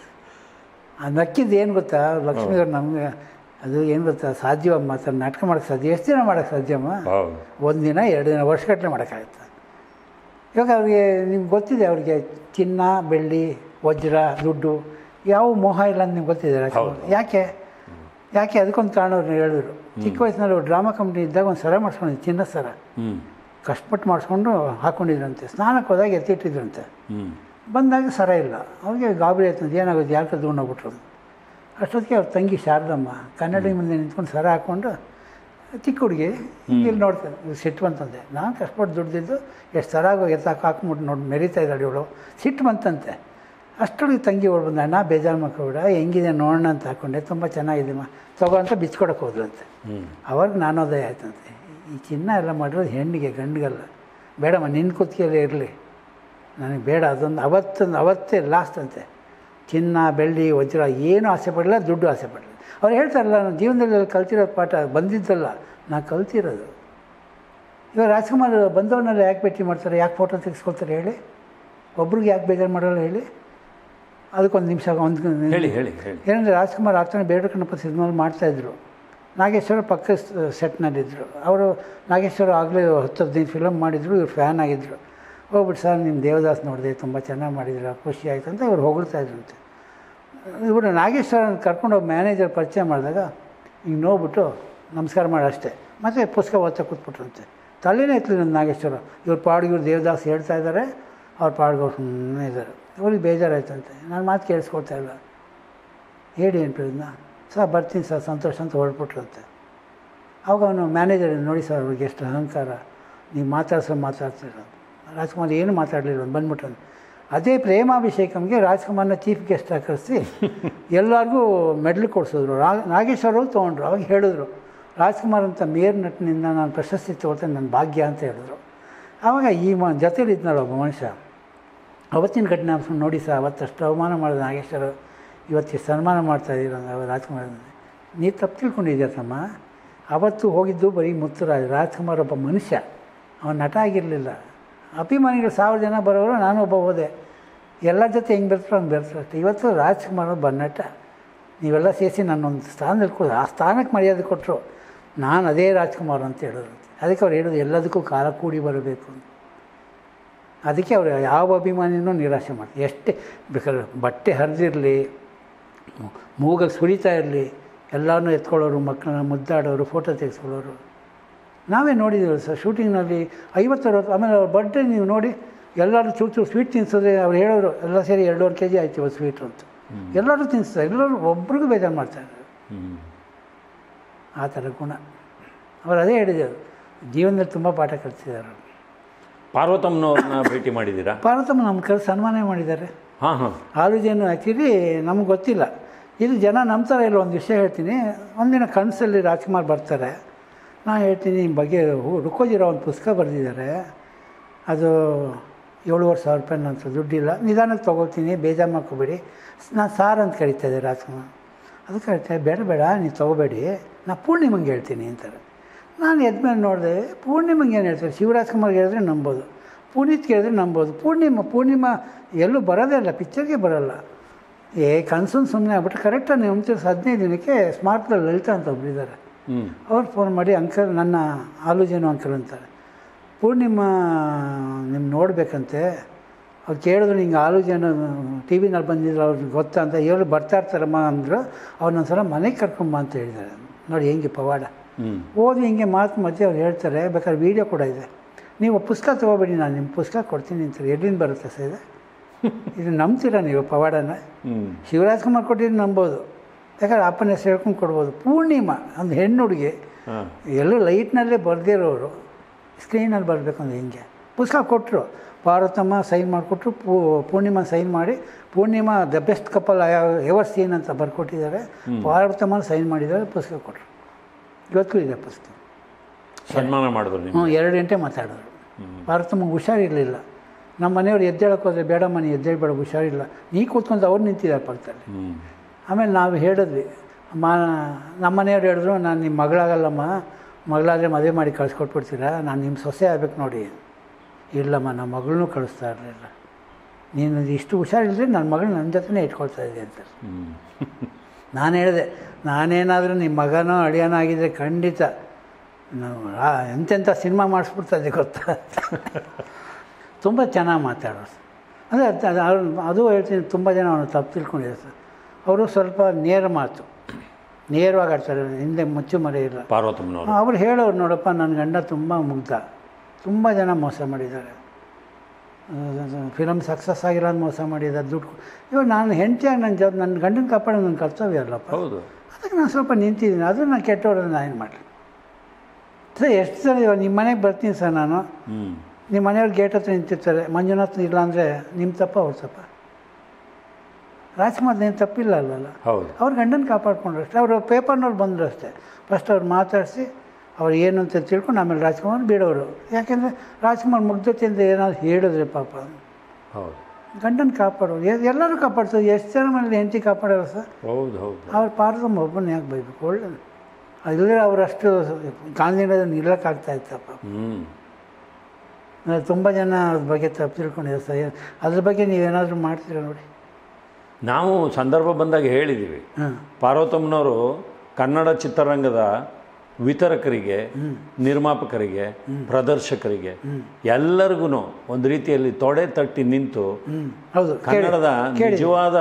Speaker 2: ಆ ನಕ್ಕಿದ್ದು ಏನು ಗೊತ್ತಾ ಲಕ್ಷ್ಮೀವ್ರು ನಮಗೆ ಅದು ಏನು ಗೊತ್ತಾ ಸಾಧ್ಯವಮ್ಮ ಮಾತ್ರ ನಾಟಕ ಮಾಡೋಕ್ಕೆ ಸಾಧ್ಯ ಎಷ್ಟು ದಿನ ಮಾಡೋಕ್ಕೆ ಸಾಧ್ಯಮ್ಮ
Speaker 1: ಹೌದು
Speaker 2: ಒಂದು ದಿನ ಎರಡು ದಿನ ವರ್ಷಗಟ್ಟಲೆ ಮಾಡೋಕ್ಕಾಗತ್ತೆ ಇವಾಗ ಅವ್ರಿಗೆ ನಿಮ್ಗೆ ಗೊತ್ತಿದೆ ಅವ್ರಿಗೆ ಚಿನ್ನ ಬೆಳ್ಳಿ ವಜ್ರ ದುಡ್ಡು ಯಾವ ಮೋಹ ಇಲ್ಲ ಅಂತ ನಿಮ್ಗೆ ಗೊತ್ತಿದೆ ರಾಜ್ಕುಮಾರ್. ಯಾಕೆ ಯಾಕೆ ಅದಕ್ಕೊಂದು ಕಾರಣ ಅವ್ರನ್ನ ಹೇಳಿದ್ರು ಚಿಕ್ಕ ವಯಸ್ಸಿನಲ್ಲಿ ಅವ್ರು ಡ್ರಾಮಾ ಕಂಪ್ನಿ ಇದ್ದಾಗ ಒಂದು ಸರ ಮಾಡಿಸ್ಕೊಂಡಿದ್ದು ಚಿನ್ನದ ಸರ
Speaker 1: ಹ್ಞೂ
Speaker 2: ಕಷ್ಟಪಟ್ಟು ಮಾಡಿಸ್ಕೊಂಡು ಹಾಕ್ಕೊಂಡಿದ್ರಂತೆ ಸ್ನಾನಕ್ಕೆ ಹೋದಾಗ ಎತ್ತಿಟ್ಟಿದ್ರಂತೆ
Speaker 1: ಹ್ಞೂ
Speaker 2: ಬಂದಾಗ ಸರ ಇಲ್ಲ ಅವ್ರಿಗೆ ಗಾಬರಿ ಆಯ್ತಂತೆ ಏನಾಗುತ್ತೆ ಯಾಕೆ ತೊಗೊಂಡೋಗ್ಬಿಟ್ರು ಅಷ್ಟೊತ್ತಿಗೆ ಅವ್ರ ತಂಗಿ ಶಾರದಮ್ಮ ಕನ್ನಡಿ ಮುಂದೆ ನಿಂತ್ಕೊಂಡು ಸರ ಹಾಕ್ಕೊಂಡು ಚಿಕ್ಕ ಹುಡುಗಿ ಇಲ್ಲಿ ನೋಡ್ತಾರೆ ಸಿಟ್ಟು ಬಂತಂತೆ ನಾನು ಕಷ್ಟಪಟ್ಟು ದುಡ್ದಿದ್ದು ಎಷ್ಟು ಸರ ಆಗೋಗಿ ಎತ್ತಾಕ ಹಾಕ್ಬಿಟ್ಟು ನೋಡಿ ಮೆರಿತಾ ಇದ್ದಾಳೆ ಇವಳು ಸಿಟ್ಟು ಬಂತಂತೆ ಅಷ್ಟೊಳಗೆ ತಂಗಿ ಓಡ್ ಬಂದ ಅಣ್ಣ ಬೇಜಾರು ಮಕ್ಕಳು ಹೆಂಗಿದೆ ನೋಡೋಣ ಅಂತ ಹಾಕ್ಕೊಂಡೆ ತುಂಬ ಚೆನ್ನಾಗಿದೆಮ್ಮ ತಗೋ ಅಂತ ಬಿಚ್ಕೊಡಕ್ಕೆ ಹೋದ್ರಂತೆ
Speaker 1: ಹ್ಞೂ
Speaker 2: ಅವಾಗ ಜ್ಞಾನೋದಯ ಆಯ್ತಂತೆ ಈ ಚಿನ್ನ ಎಲ್ಲ ಮಾಡಿರೋದು ಹೆಣ್ಣಿಗೆ ಗಂಡಿಗಲ್ಲ ಬೇಡಮ್ಮ ನಿನ್ನ ಕುತ್ತಿಗೆಯಲ್ಲೇ ಇರಲಿ ನನಗೆ ಬೇಡ ಅದೊಂದು ಅವತ್ತೊಂದು ಅವತ್ತೇ ಲಾಸ್ಟ್ ಅಂತೆ ಚಿನ್ನ ಬೆಳ್ಳಿ ವಜ್ರ ಏನೂ ಆಸೆ ಪಡಲಿಲ್ಲ ದುಡ್ಡು ಆಸೆ ಪಡಲಿಲ್ಲ ಅವ್ರು ಹೇಳ್ತಾರಲ್ಲ ನಾನು ಜೀವನದಲ್ಲಿ ಕಲ್ತಿರೋ ಪಾಠ ಬಂದಿದ್ದಲ್ಲ ನಾನು ಕಲ್ತಿರೋದು ಇವಾಗ ರಾಜ್ಕುಮಾರ್ ಬಂದವನ್ನೆಲ್ಲ ಯಾಕೆ ಭೇಟಿ ಮಾಡ್ತಾರೆ ಯಾಕೆ ಫೋಟೋ ತೆಗೆಸ್ಕೊಳ್ತಾರೆ ಹೇಳಿ ಒಬ್ರಿಗೆ ಯಾಕೆ ಬೇಜಾರು ಮಾಡೋಲ್ಲ ಹೇಳಿ ಅದಕ್ಕೊಂದು ನಿಮಿಷ ಒಂದು
Speaker 1: ಹೇಳಿ ಹೇಳಿ ಹೇಳಿ
Speaker 2: ಏನಂದರೆ ರಾಜ್ಕುಮಾರ್ ಆಗ್ತಾನೆ ಬೇಡ ಕಣಪ್ಪ ಸಿನಿಮಾಲ್ ಮಾಡ್ತಾಯಿದ್ರು ನಾಗೇಶ್ವರ ಪಕ್ಕ ಸೆಟ್ನಲ್ಲಿದ್ದರು ಅವರು ನಾಗೇಶ್ವರ ಆಗಲೇ ಹತ್ತು ಹದಿನೈದು ಫಿಲಮ್ ಮಾಡಿದರು ಇವ್ರು ಫ್ಯಾನ್ ಆಗಿದ್ದರು ಹೋಗ್ಬಿಟ್ಟು ಸರ್ ನಿಮ್ಮ ದೇವದಾಸ್ ನೋಡಿದೆ ತುಂಬ ಚೆನ್ನಾಗಿ ಮಾಡಿದ್ರ ಖುಷಿ ಆಯಿತು ಅಂತ ಇವ್ರು ಹೊಗಳ್ತಾ ಇದ್ರಂತೆ ಇವರು ನಾಗೇಶ್ವರನ ಕರ್ಕೊಂಡು ಹೋಗಿ ಮ್ಯಾನೇಜರ್ ಪರಿಚಯ ಮಾಡಿದಾಗ ಹಿಂಗೆ ನೋಡ್ಬಿಟ್ಟು ನಮಸ್ಕಾರ ಮಾಡಿ ಅಷ್ಟೇ ಮತ್ತು ಪುಸ್ತಕ ಓದ್ತಾ ಕೂತ್ಬಿಟ್ರಂತೆ ತಲೆನೇ ಎತ್ತಲಿ ನನ್ನ ನಾಗೇಶ್ವರ ಇವ್ರ ಪಾಡಿಗೆ ಇವ್ರು ದೇವದಾಸ್ ಹೇಳ್ತಾ ಇದ್ದಾರೆ ಅವ್ರ ಪಾಡಿಗೆ ಅವ್ರು ಸುಮ್ಮನೆ ಇದ್ದಾರೆ ಇವ್ರಿಗೆ ಬೇಜಾರಾಯ್ತಂತೆ ನಾನು ಮಾತು ಕೇಳಿಸ್ಕೊಳ್ತಾ ಇಲ್ಲ ಹೇಳಿ ಏನು ಪ್ರಯೋಜನ ಸರ್ ಬರ್ತೀನಿ ಸರ್ ಸಂತೋಷ ಅಂತ ಹೊರಟ್ಬಿಟ್ರಂತೆ ಆವಾಗ ಅವನು ಮ್ಯಾನೇಜರ್ ನೋಡಿ ಸರ್ ಅವ್ರಿಗೆ ಎಷ್ಟು ಅಹಂಕಾರ ನೀವು ಮಾತಾಡ್ಸೋ ಮಾತಾಡ್ತೀರ ರಾಜ್ಕುಮಾರ್ ಏನು ಮಾತಾಡಲಿಲ್ಲ ಬಂದ್ಬಿಟ್ರು ಅದೇ ಪ್ರೇಮಾಭಿಷೇಕಂಗೆ ರಾಜ್ಕುಮಾರ್ನ ಚೀಫ್ ಗೆಸ್ಟ್ ಆಗಿ ಕರೆಸಿ ಎಲ್ಲರಿಗೂ ಮೆಡ್ಲ್ ಕೊಡಿಸಿದ್ರು ರಾ ನಾಗೇಶ್ವರ ಅವ್ರು ತೊಗೊಂಡ್ರು ಅವಾಗ ಹೇಳಿದ್ರು ರಾಜ್ಕುಮಾರ್ ಅಂತ ಮೇಯರ್ ನಟನಿಂದ ನಾನು ಪ್ರಶಸ್ತಿ ತೊಗೊಳ್ತೇನೆ ನನ್ನ ಭಾಗ್ಯ ಅಂತ ಹೇಳಿದ್ರು ಆವಾಗ ಈ ಮ ಜೊತೇಲಿ ಇದ್ನಲ್ಲ ಒಬ್ಬ ಮನುಷ್ಯ ಅವತ್ತಿನ ಘಟನೆ ಅನ್ಸ್ಕೊಂಡು ನೋಡಿ ಸರ್ ಅವತ್ತಷ್ಟು ಅವಮಾನ ಮಾಡಿದ ನಾಗೇಶ್ವರ ಇವತ್ತಿಗೆ ಸನ್ಮಾನ ಮಾಡ್ತಾಯಿದ್ದೀರ ರಾಜ್ಕುಮಾರ್ ನೀವು ತಪ್ಪು ತಿಳ್ಕೊಂಡಿದ್ದೀರ ತಮ್ಮ ಅವತ್ತು ಹೋಗಿದ್ದು ಬರೀ ಮುತ್ತುರಾಜ್ ರಾಜ್ಕುಮಾರ್ ಒಬ್ಬ ಮನುಷ್ಯ ಅವನು ನಟ ಆಗಿರಲಿಲ್ಲ ಅಭಿಮಾನಿಗಳು ಸಾವಿರ ಜನ ಬರೋರು ನಾನು ಒಬ್ಬ ಹೋದೆ ಎಲ್ಲ ಜೊತೆ ಹೆಂಗೆ ಬರ್ತಾರೋ ಹಂಗೆ ಬರ್ತಾರೆ ಅಷ್ಟೇ ಇವತ್ತು ರಾಜ್ಕುಮಾರ್ ಒಬ್ಬ ನಟ ನೀವೆಲ್ಲ ಸೇರಿಸಿ ನನ್ನೊಂದು ಸ್ಥಾನದಲ್ಲಿ ಕೊಡು ಆ ಸ್ಥಾನಕ್ಕೆ ಮರ್ಯಾದೆ ಕೊಟ್ಟರು ನಾನು ಅದೇ ರಾಜ್ಕುಮಾರ್ ಅಂತ ಹೇಳಿದ್ರು ಅದಕ್ಕೆ ಅವ್ರು ಹೇಳೋದು ಎಲ್ಲದಕ್ಕೂ ಕಾಲ ಕೂಡಿ ಬರಬೇಕು ಅಂತ ಅದಕ್ಕೆ ಅವರು ಯಾವ ಅಭಿಮಾನಿನೂ ನಿರಾಶೆ ಮಾಡ್ತಾರೆ ಎಷ್ಟೇ ಬೇಕಾದ್ರೆ ಬಟ್ಟೆ ಹರಿದಿರಲಿ ಮೂಗಲ್ಲಿ ಸುರಿತಾ ಇರಲಿ ಎಲ್ಲರನ್ನೂ ಎತ್ಕೊಳ್ಳೋರು ಮಕ್ಕಳನ್ನ ಮುದ್ದಾಡೋರು ಫೋಟೋ ತೆಗೆಸ್ಕೊಳ್ಳೋರು ನಾವೇ ನೋಡಿದ್ದೀವಿ ಸರ್ ಶೂಟಿಂಗ್ನಲ್ಲಿ ಐವತ್ತರವತ್ತು ಆಮೇಲೆ ಅವ್ರ ಬರ್ಡೇ ನೀವು ನೋಡಿ ಎಲ್ಲರೂ ಚೂರು ಚೂರು ಸ್ವೀಟ್ ತಿನ್ಸಿದ್ರೆ ಅವ್ರು ಹೇಳೋರು ಎಲ್ಲ ಸೇರಿ ಎರಡೂವರೆ ಕೆ ಜಿ ಆಯ್ತು ಇವತ್ತು ಸ್ವೀಟು ಅಂತ ಎಲ್ಲರೂ ತಿನ್ನಿಸ್ತಾರೆ ಎಲ್ಲರೂ ಒಬ್ರಿಗೂ ಬೇಜಾರು ಮಾಡ್ತಾರೆ
Speaker 1: ಹ್ಮ್.
Speaker 2: ಆ ಥರ ಗುಣ ಅವ್ರು ಅದೇ ಹೇಳಿದರು ಜೀವನದಲ್ಲಿ ತುಂಬ ಪಾಠ ಕಲಿಸಿದ್ದಾರೆ ಅವ್ರು.
Speaker 1: ಪಾರ್ವತಮ್ಮನವ್ರನ್ನ ಭೇಟಿ ಮಾಡಿದ್ದೀರಾ
Speaker 2: ಪಾರ್ವತಮ್ಮ ನಮ್ಮ ಕರೆ ಸನ್ಮಾನ ಮಾಡಿದ್ದಾರೆ
Speaker 1: ಹಾಂ ಹಾಂ
Speaker 2: ಆಲೂಜೇನು ಆ್ಯಕ್ಚುಲಿ ನಮ್ಗೆ ಗೊತ್ತಿಲ್ಲ ಇದು ಜನ ನಂಬ್ತಾರೆ ಇಲ್ಲ ಒಂದು ವಿಷಯ ಹೇಳ್ತೀನಿ ಒಂದಿನ ಕನಸಲ್ಲಿ ರಾಜ್ಕುಮಾರ್ ಬರ್ತಾರೆ ನಾನು ಹೇಳ್ತೀನಿ ನಿಮ್ಮ ಬಗ್ಗೆ ಹು- ರುಕೋಜಿರೋ ಒಂದು ಪುಸ್ತಕ ಬರೆದಿದ್ದಾರೆ ಅದು ಏಳುವರೆ ಸಾವಿರ ರೂಪಾಯಿ ನಂತರ ದುಡ್ಡಿಲ್ಲ ನಿಧಾನಕ್ಕೆ ತೊಗೋತೀನಿ ಬೇಜಾರು ಮಾಡ್ಕೋಬೇಡಿ ನಾನು ಸಾರ್ ಅಂತ ಕರಿತಾ ಇದ್ದೆ ರಾಜ್ಕುಮಾರ್ ಅದಕ್ಕೆ ಹೇಳ್ತಾರೆ ಬೇಡ ಬೇಡ ನೀವು ತೊಗೋಬೇಡಿ ನಾ ಪೂರ್ಣಿಮಂಗೆ ಹೇಳ್ತೀನಿ ಅಂತಾರೆ ನಾನು ಎದ್ಮೇಲೆ ನೋಡಿದೆ ಪೂರ್ಣಿಮಂಗೆ ಏನು ಹೇಳ್ತಾರೆ ಶಿವರಾಜ್ಕುಮಾರ್ಗೆ ಹೇಳಿದ್ರೆ ನಂಬೋದು ಪುನೀತ್ ಕೇಳಿದ್ರೆ ನಂಬೋದು ಪೂರ್ಣಿಮಾ ಪೂರ್ಣಿಮಾ ಎಲ್ಲೂ ಬರೋದೇ ಇಲ್ಲ ಪಿಕ್ಚರ್ಗೆ ಬರೋಲ್ಲ ಏ ಕನ್ಸೂನ್ ಸುಮ್ಮನೆ ಆಗ್ಬಿಟ್ಟು ಕರೆಕ್ಟಾಗಿ ನೀವು ಹದಿನೈದು ದಿನಕ್ಕೆ ಸ್ಮಾರ್ಟ್ದಲ್ಲಿ ಲಲಿತಾ ಅಂತ ಒಬ್ಬರಿದ್ದಾರೆ
Speaker 1: ಹ್ಞೂ
Speaker 2: ಅವ್ರು ಫೋನ್ ಮಾಡಿ ಅಂಕಲ್ ನನ್ನ ಆಲೂಜೇನು ಅಂಕಲ್ ಅಂತಾರೆ ಪೂರ್ಣಿಮಾ ನಿಮ್ಮ ನೋಡಬೇಕಂತೆ ಅವ್ರು ಕೇಳಿದ್ರು ನಿಂಗೆ ಆಲೂಜೇನು ಟಿ ವಿನಲ್ಲಿ ಬಂದಿದ್ರು ಅವ್ರಿಗೆ ಗೊತ್ತಾ ಅಂತ ಹೇಳಿ ಬರ್ತಾ ಇರ್ತಾರಮ್ಮ ಅಂದರು ಅವ್ರನ್ನೊಂದು ಸಲ ಮನೆಗೆ ಕರ್ಕೊಂಬ ಅಂತ ಹೇಳಿದ್ದಾರೆ ನೋಡಿ ಹೆಂಗೆ ಪವಾಡ
Speaker 1: ಹ್ಞೂ
Speaker 2: ಓದಿ ಹಿಂಗೆ ಮಾತು ಮಧ್ಯೆ ಅವ್ರು ಹೇಳ್ತಾರೆ ಬೇಕಾದ್ರೆ ವೀಡಿಯೋ ಕೂಡ ಇದೆ ನೀವು ಪುಸ್ತಕ ತೊಗೋಬೇಡಿ ನಾನು ನಿಮ್ಮ ಪುಸ್ತಕ ಕೊಡ್ತೀನಿ ಅಂತಾರೆ ಎಲ್ಲಿಂದ ಬರುತ್ತೆ ಸರ್ ಇದು ಇದು ನಂಬ್ತೀರಾ ನೀವು ಪವಾಡನ
Speaker 1: ಹ್ಞೂ
Speaker 2: ಶಿವರಾಜ್ಕುಮಾರ್ ಕೊಟ್ಟಿದ್ದು ನಂಬೋದು ಯಾಕಂದ್ರೆ ಅಪ್ಪನ ಹೆಸರು ಹೇಳ್ಕೊಂಡು ಕೊಡ್ಬೋದು ಪೂರ್ಣಿಮಾ ಒಂದು ಹೆಣ್ಣು ಹುಡುಗಿ
Speaker 1: ಹಾಂ
Speaker 2: ಎಲ್ಲೂ ಲೈಟ್ನಲ್ಲೇ ಬರೆದಿರೋರು ಸ್ಕ್ರೀನಲ್ಲಿ ಬರಬೇಕು ಅಂದ್ರೆ ಹಿಂಗೆ ಪುಸ್ತಕ ಕೊಟ್ಟರು ಪಾರ್ವತಮ್ಮ ಸೈನ್ ಮಾಡಿಕೊಟ್ರು ಪೂ ಪೂರ್ಣಿಮಾ ಸೈನ್ ಮಾಡಿ Purnima the best couple ever seen ಅಂತ ಬರ್ಕೊಟ್ಟಿದ್ದಾರೆ ಪಾರ್ವತಮ್ಮ ಸೈನ್ ಮಾಡಿದ್ದಾರೆ ಪುಸ್ತಕ ಕೊಟ್ಟರು ಇವತ್ತಿಗೂ ಇದೆ ಪುಸ್ತಕ
Speaker 1: ಸನ್ಮಾನ ಮಾಡಿದ್ರು ನೀವು
Speaker 2: ಹ್ಞೂ ಎರಡು ಗಂಟೆ ಮಾತಾಡೋರು ಪಾರ್ವತಮ್ಮಗೆ ಹುಷಾರಿರಲಿಲ್ಲ ನಮ್ಮ ಮನೆಯವ್ರು ಎದ್ದೇಳಕ್ಕೆ ಹೋದ್ರೆ ಬೇಡಮ್ಮ ನೀ ಎದ್ದೇಳಬೇಡ ಹುಷಾರಿಲ್ಲ ನೀ ಕೂತ್ಕೊಂಡು ಅವ್ರು ನಿಂತಿದ್ದಾರೆ ಪಕ್ಕದಲ್ಲಿ
Speaker 1: ಹ್ಞೂ
Speaker 2: ಆಮೇಲೆ ನಾವು ಹೇಳಿದ್ವಿ ಮಾ ನಮ್ಮ ಮನೆಯವ್ರು ಹೇಳಿದ್ರು ನಾನು ನಿಮ್ಮ ಮಗಳಾಗಲ್ಲಮ್ಮ ಮಗಳಾದರೆ ಮದುವೆ ಮಾಡಿ ಕಳಿಸ್ಕೊಟ್ಬಿಡ್ತೀರಾ ನಾನು ನಿಮ್ಮ ಸೊಸೆ ಆಗ್ಬೇಕು ನೋಡಿ ಇಲ್ಲಮ್ಮ ನಮ್ಮ ಮಗಳನ್ನೂ ಕಳಿಸ್ತಾ ಇರಲಿಲ್ಲ ನೀನು ಇಷ್ಟು ಹುಷಾರಿಲ್ಲದೆ ನನ್ನ ಮಗಳು ನನ್ನ ಜೊತೆನೇ ಇಟ್ಕೊಳ್ತಾ ಇದ್ದೆ ಅಂತ
Speaker 1: ಹ್ಞೂ
Speaker 2: ನಾನು ಹೇಳಿದೆ ನಾನೇನಾದರೂ ನಿಮ್ಮ ಮಗನೋ ಅಳಿಯನೋ ಆಗಿದ್ದರೆ ಖಂಡಿತ ನಾವು ಆ- ಎಂತೆಂಥ ಸಿನಿಮಾ ಮಾಡಿಸ್ಬಿಡ್ತಾ ಇದ್ದೆ ಗೊತ್ತಾ ತುಂಬ ಚೆನ್ನಾಗಿ ಮಾತಾಡೋರು ಅಂದರೆ ಅದು- ಅದು ಅವ್ರು- ಅದು ಹೇಳ್ತೀನಿ ತುಂಬ ಜನ ಅವನು ತಪ್ಪು ತಿಳ್ಕೊಂಡಿದ್ದಾರೆ ಸರ್ ಅವರು ಸ್ವಲ್ಪ ನೇರ ಮಾತು ನೇರವಾಗಿ ಆಡ್ತಾರೆ ಹಿಂದೆ ಮುಚ್ಚು ಮರೆ ಇಲ್ಲ
Speaker 1: ಪಾರ್ವತಮ್ಮನವರು
Speaker 2: ಅವ್ರು ಹೇಳೋರು ನೋಡಪ್ಪ ನನ್ನ ಗಂಡ ತುಂಬ ಮುಗ್ಧ ತುಂಬ ಜನ ಮೋಸ ಮಾಡಿದ್ದಾರೆ ಫಿಲಮ್ ಸಕ್ಸಸ್ ಆಗಿಲ್ಲ ಅಂತ ಮೋಸ ಮಾಡಿದ್ದಾರೆ ದುಡ್ಡು ಕೊ- ಇವಾಗ ನಾನು ಹೆಂಡತಿಯಾಗಿ ನನ್ನ ಜವಾಬ್ ನನ್ನ ಗಂಡನ ಕಾಪಾಡೋದು ನನ್ನ ಕರ್ತವ್ಯ ಅಲ್ಲಪ್ಪ
Speaker 1: ಹೌದು
Speaker 2: ಅದಕ್ಕೆ ನಾನು ಸ್ವಲ್ಪ ನಿಂತಿದ್ದೀನಿ ಅದು ನಾನು ಕೆಟ್ಟವ್ರನ್ನ ನಾನು ಏನು ಮಾಡಲಿ ಸರ್ ಎಷ್ಟು ಸಲ ಇವಾಗ ನಿಮ್ಮ ಮನೆಗೆ ಬರ್ತೀನಿ ಸರ್ ನಾನು
Speaker 1: ಹ್ಞೂ
Speaker 2: ನಿಮ್ಮ ಮನೆಯವ್ರು ಗೇಟ್ ಹತ್ರ ನಿಂತಿರ್ತಾರೆ ಮಂಜುನಾಥ್ ಇಲ್ಲ ಅಂದರೆ ನಿಮ್ಮ ತಪ್ಪ ಅವ್ರ ತಪ್ಪ ರಾಜ್ಕುಮಾರ್ ಏನು ತಪ್ಪಿಲ್ಲ ಅಲ್ವಲ್ಲ
Speaker 1: ಹೌದು
Speaker 2: ಅವ್ರ ಗಂಡನ ಕಾಪಾಡ್ಕೊಂಡ್ರು ಅಷ್ಟೇ ಅವರು ಪೇಪರ್ನವ್ರು ಬಂದರು ಅಷ್ಟೇ ಫಸ್ಟ್ ಅವ್ರು ಮಾತಾಡಿಸಿ ಅವ್ರು ಏನು ಅಂತ ತಿಳ್ಕೊಂಡು ಆಮೇಲೆ ರಾಜ್ಕುಮಾರ್ ಬಿಡೋರು ಯಾಕೆಂದರೆ ರಾಜ್ಕುಮಾರ್ ಮುಗ್ಧತೆಯಿಂದ ಏನಾದ್ರು ಹೇಳಿದ್ರೆ ಪಾಪ
Speaker 1: ಹೌದು
Speaker 2: ಗಂಡನ ಕಾಪಾಡೋರು ಎ- ಎಲ್ಲರೂ ಕಾಪಾಡ್ತಾರೆ ಎಷ್ಟು ಜನ ಮನೇಲಿ ಹೆಂಡತಿ ಕಾಪಾಡೋರು ಸರ್
Speaker 1: ಹೌದು ಹೌದು
Speaker 2: ಅವ್ರ ಪಾರ್ಸಮ್ ಒಬ್ಬನ ಯಾಕೆ ಬೈಬೇಕು ಒಳ್ಳೆ ಇಲ್ಲದ್ರೆ ಅವರಷ್ಟು ಗಾಂಧಿನಗರ ನಿಲ್ಲಕ್ಕಾಗ್ತಾ ಇತ್ತಪ್ಪ
Speaker 1: ಹ್ಞೂ
Speaker 2: ತುಂಬ ಜನ ಅದ್ರ ಬಗ್ಗೆ ತಪ್ಪು ತಿಳ್ಕೊಂಡಿದ್ದಾರೆ ಸರ್ ಅದ್ರ ಬಗ್ಗೆ ನೀವೇನಾದರೂ ಮಾಡ್ತೀರಾ ನೋಡಿ
Speaker 1: ನಾವು ಸಂದರ್ಭ ಬಂದಾಗ ಹೇಳಿದ್ದೀವಿ
Speaker 2: ಹಾಂ
Speaker 1: ಪಾರ್ವತಮ್ಮನವರು ಕನ್ನಡ ಚಿತ್ರರಂಗದ ವಿತರಕರಿಗೆ ನಿರ್ಮಾಪಕರಿಗೆ ಪ್ರದರ್ಶಕರಿಗೆ ಎಲ್ಲರಿಗೂ ಒಂದು ರೀತಿಯಲ್ಲಿ ತೊಡೆ ತಟ್ಟಿ ನಿಂತು
Speaker 2: ಹ್ಞೂ ಹೌದು ಕೇಳಿ
Speaker 1: ಕನ್ನಡದ ನಿಜವಾದ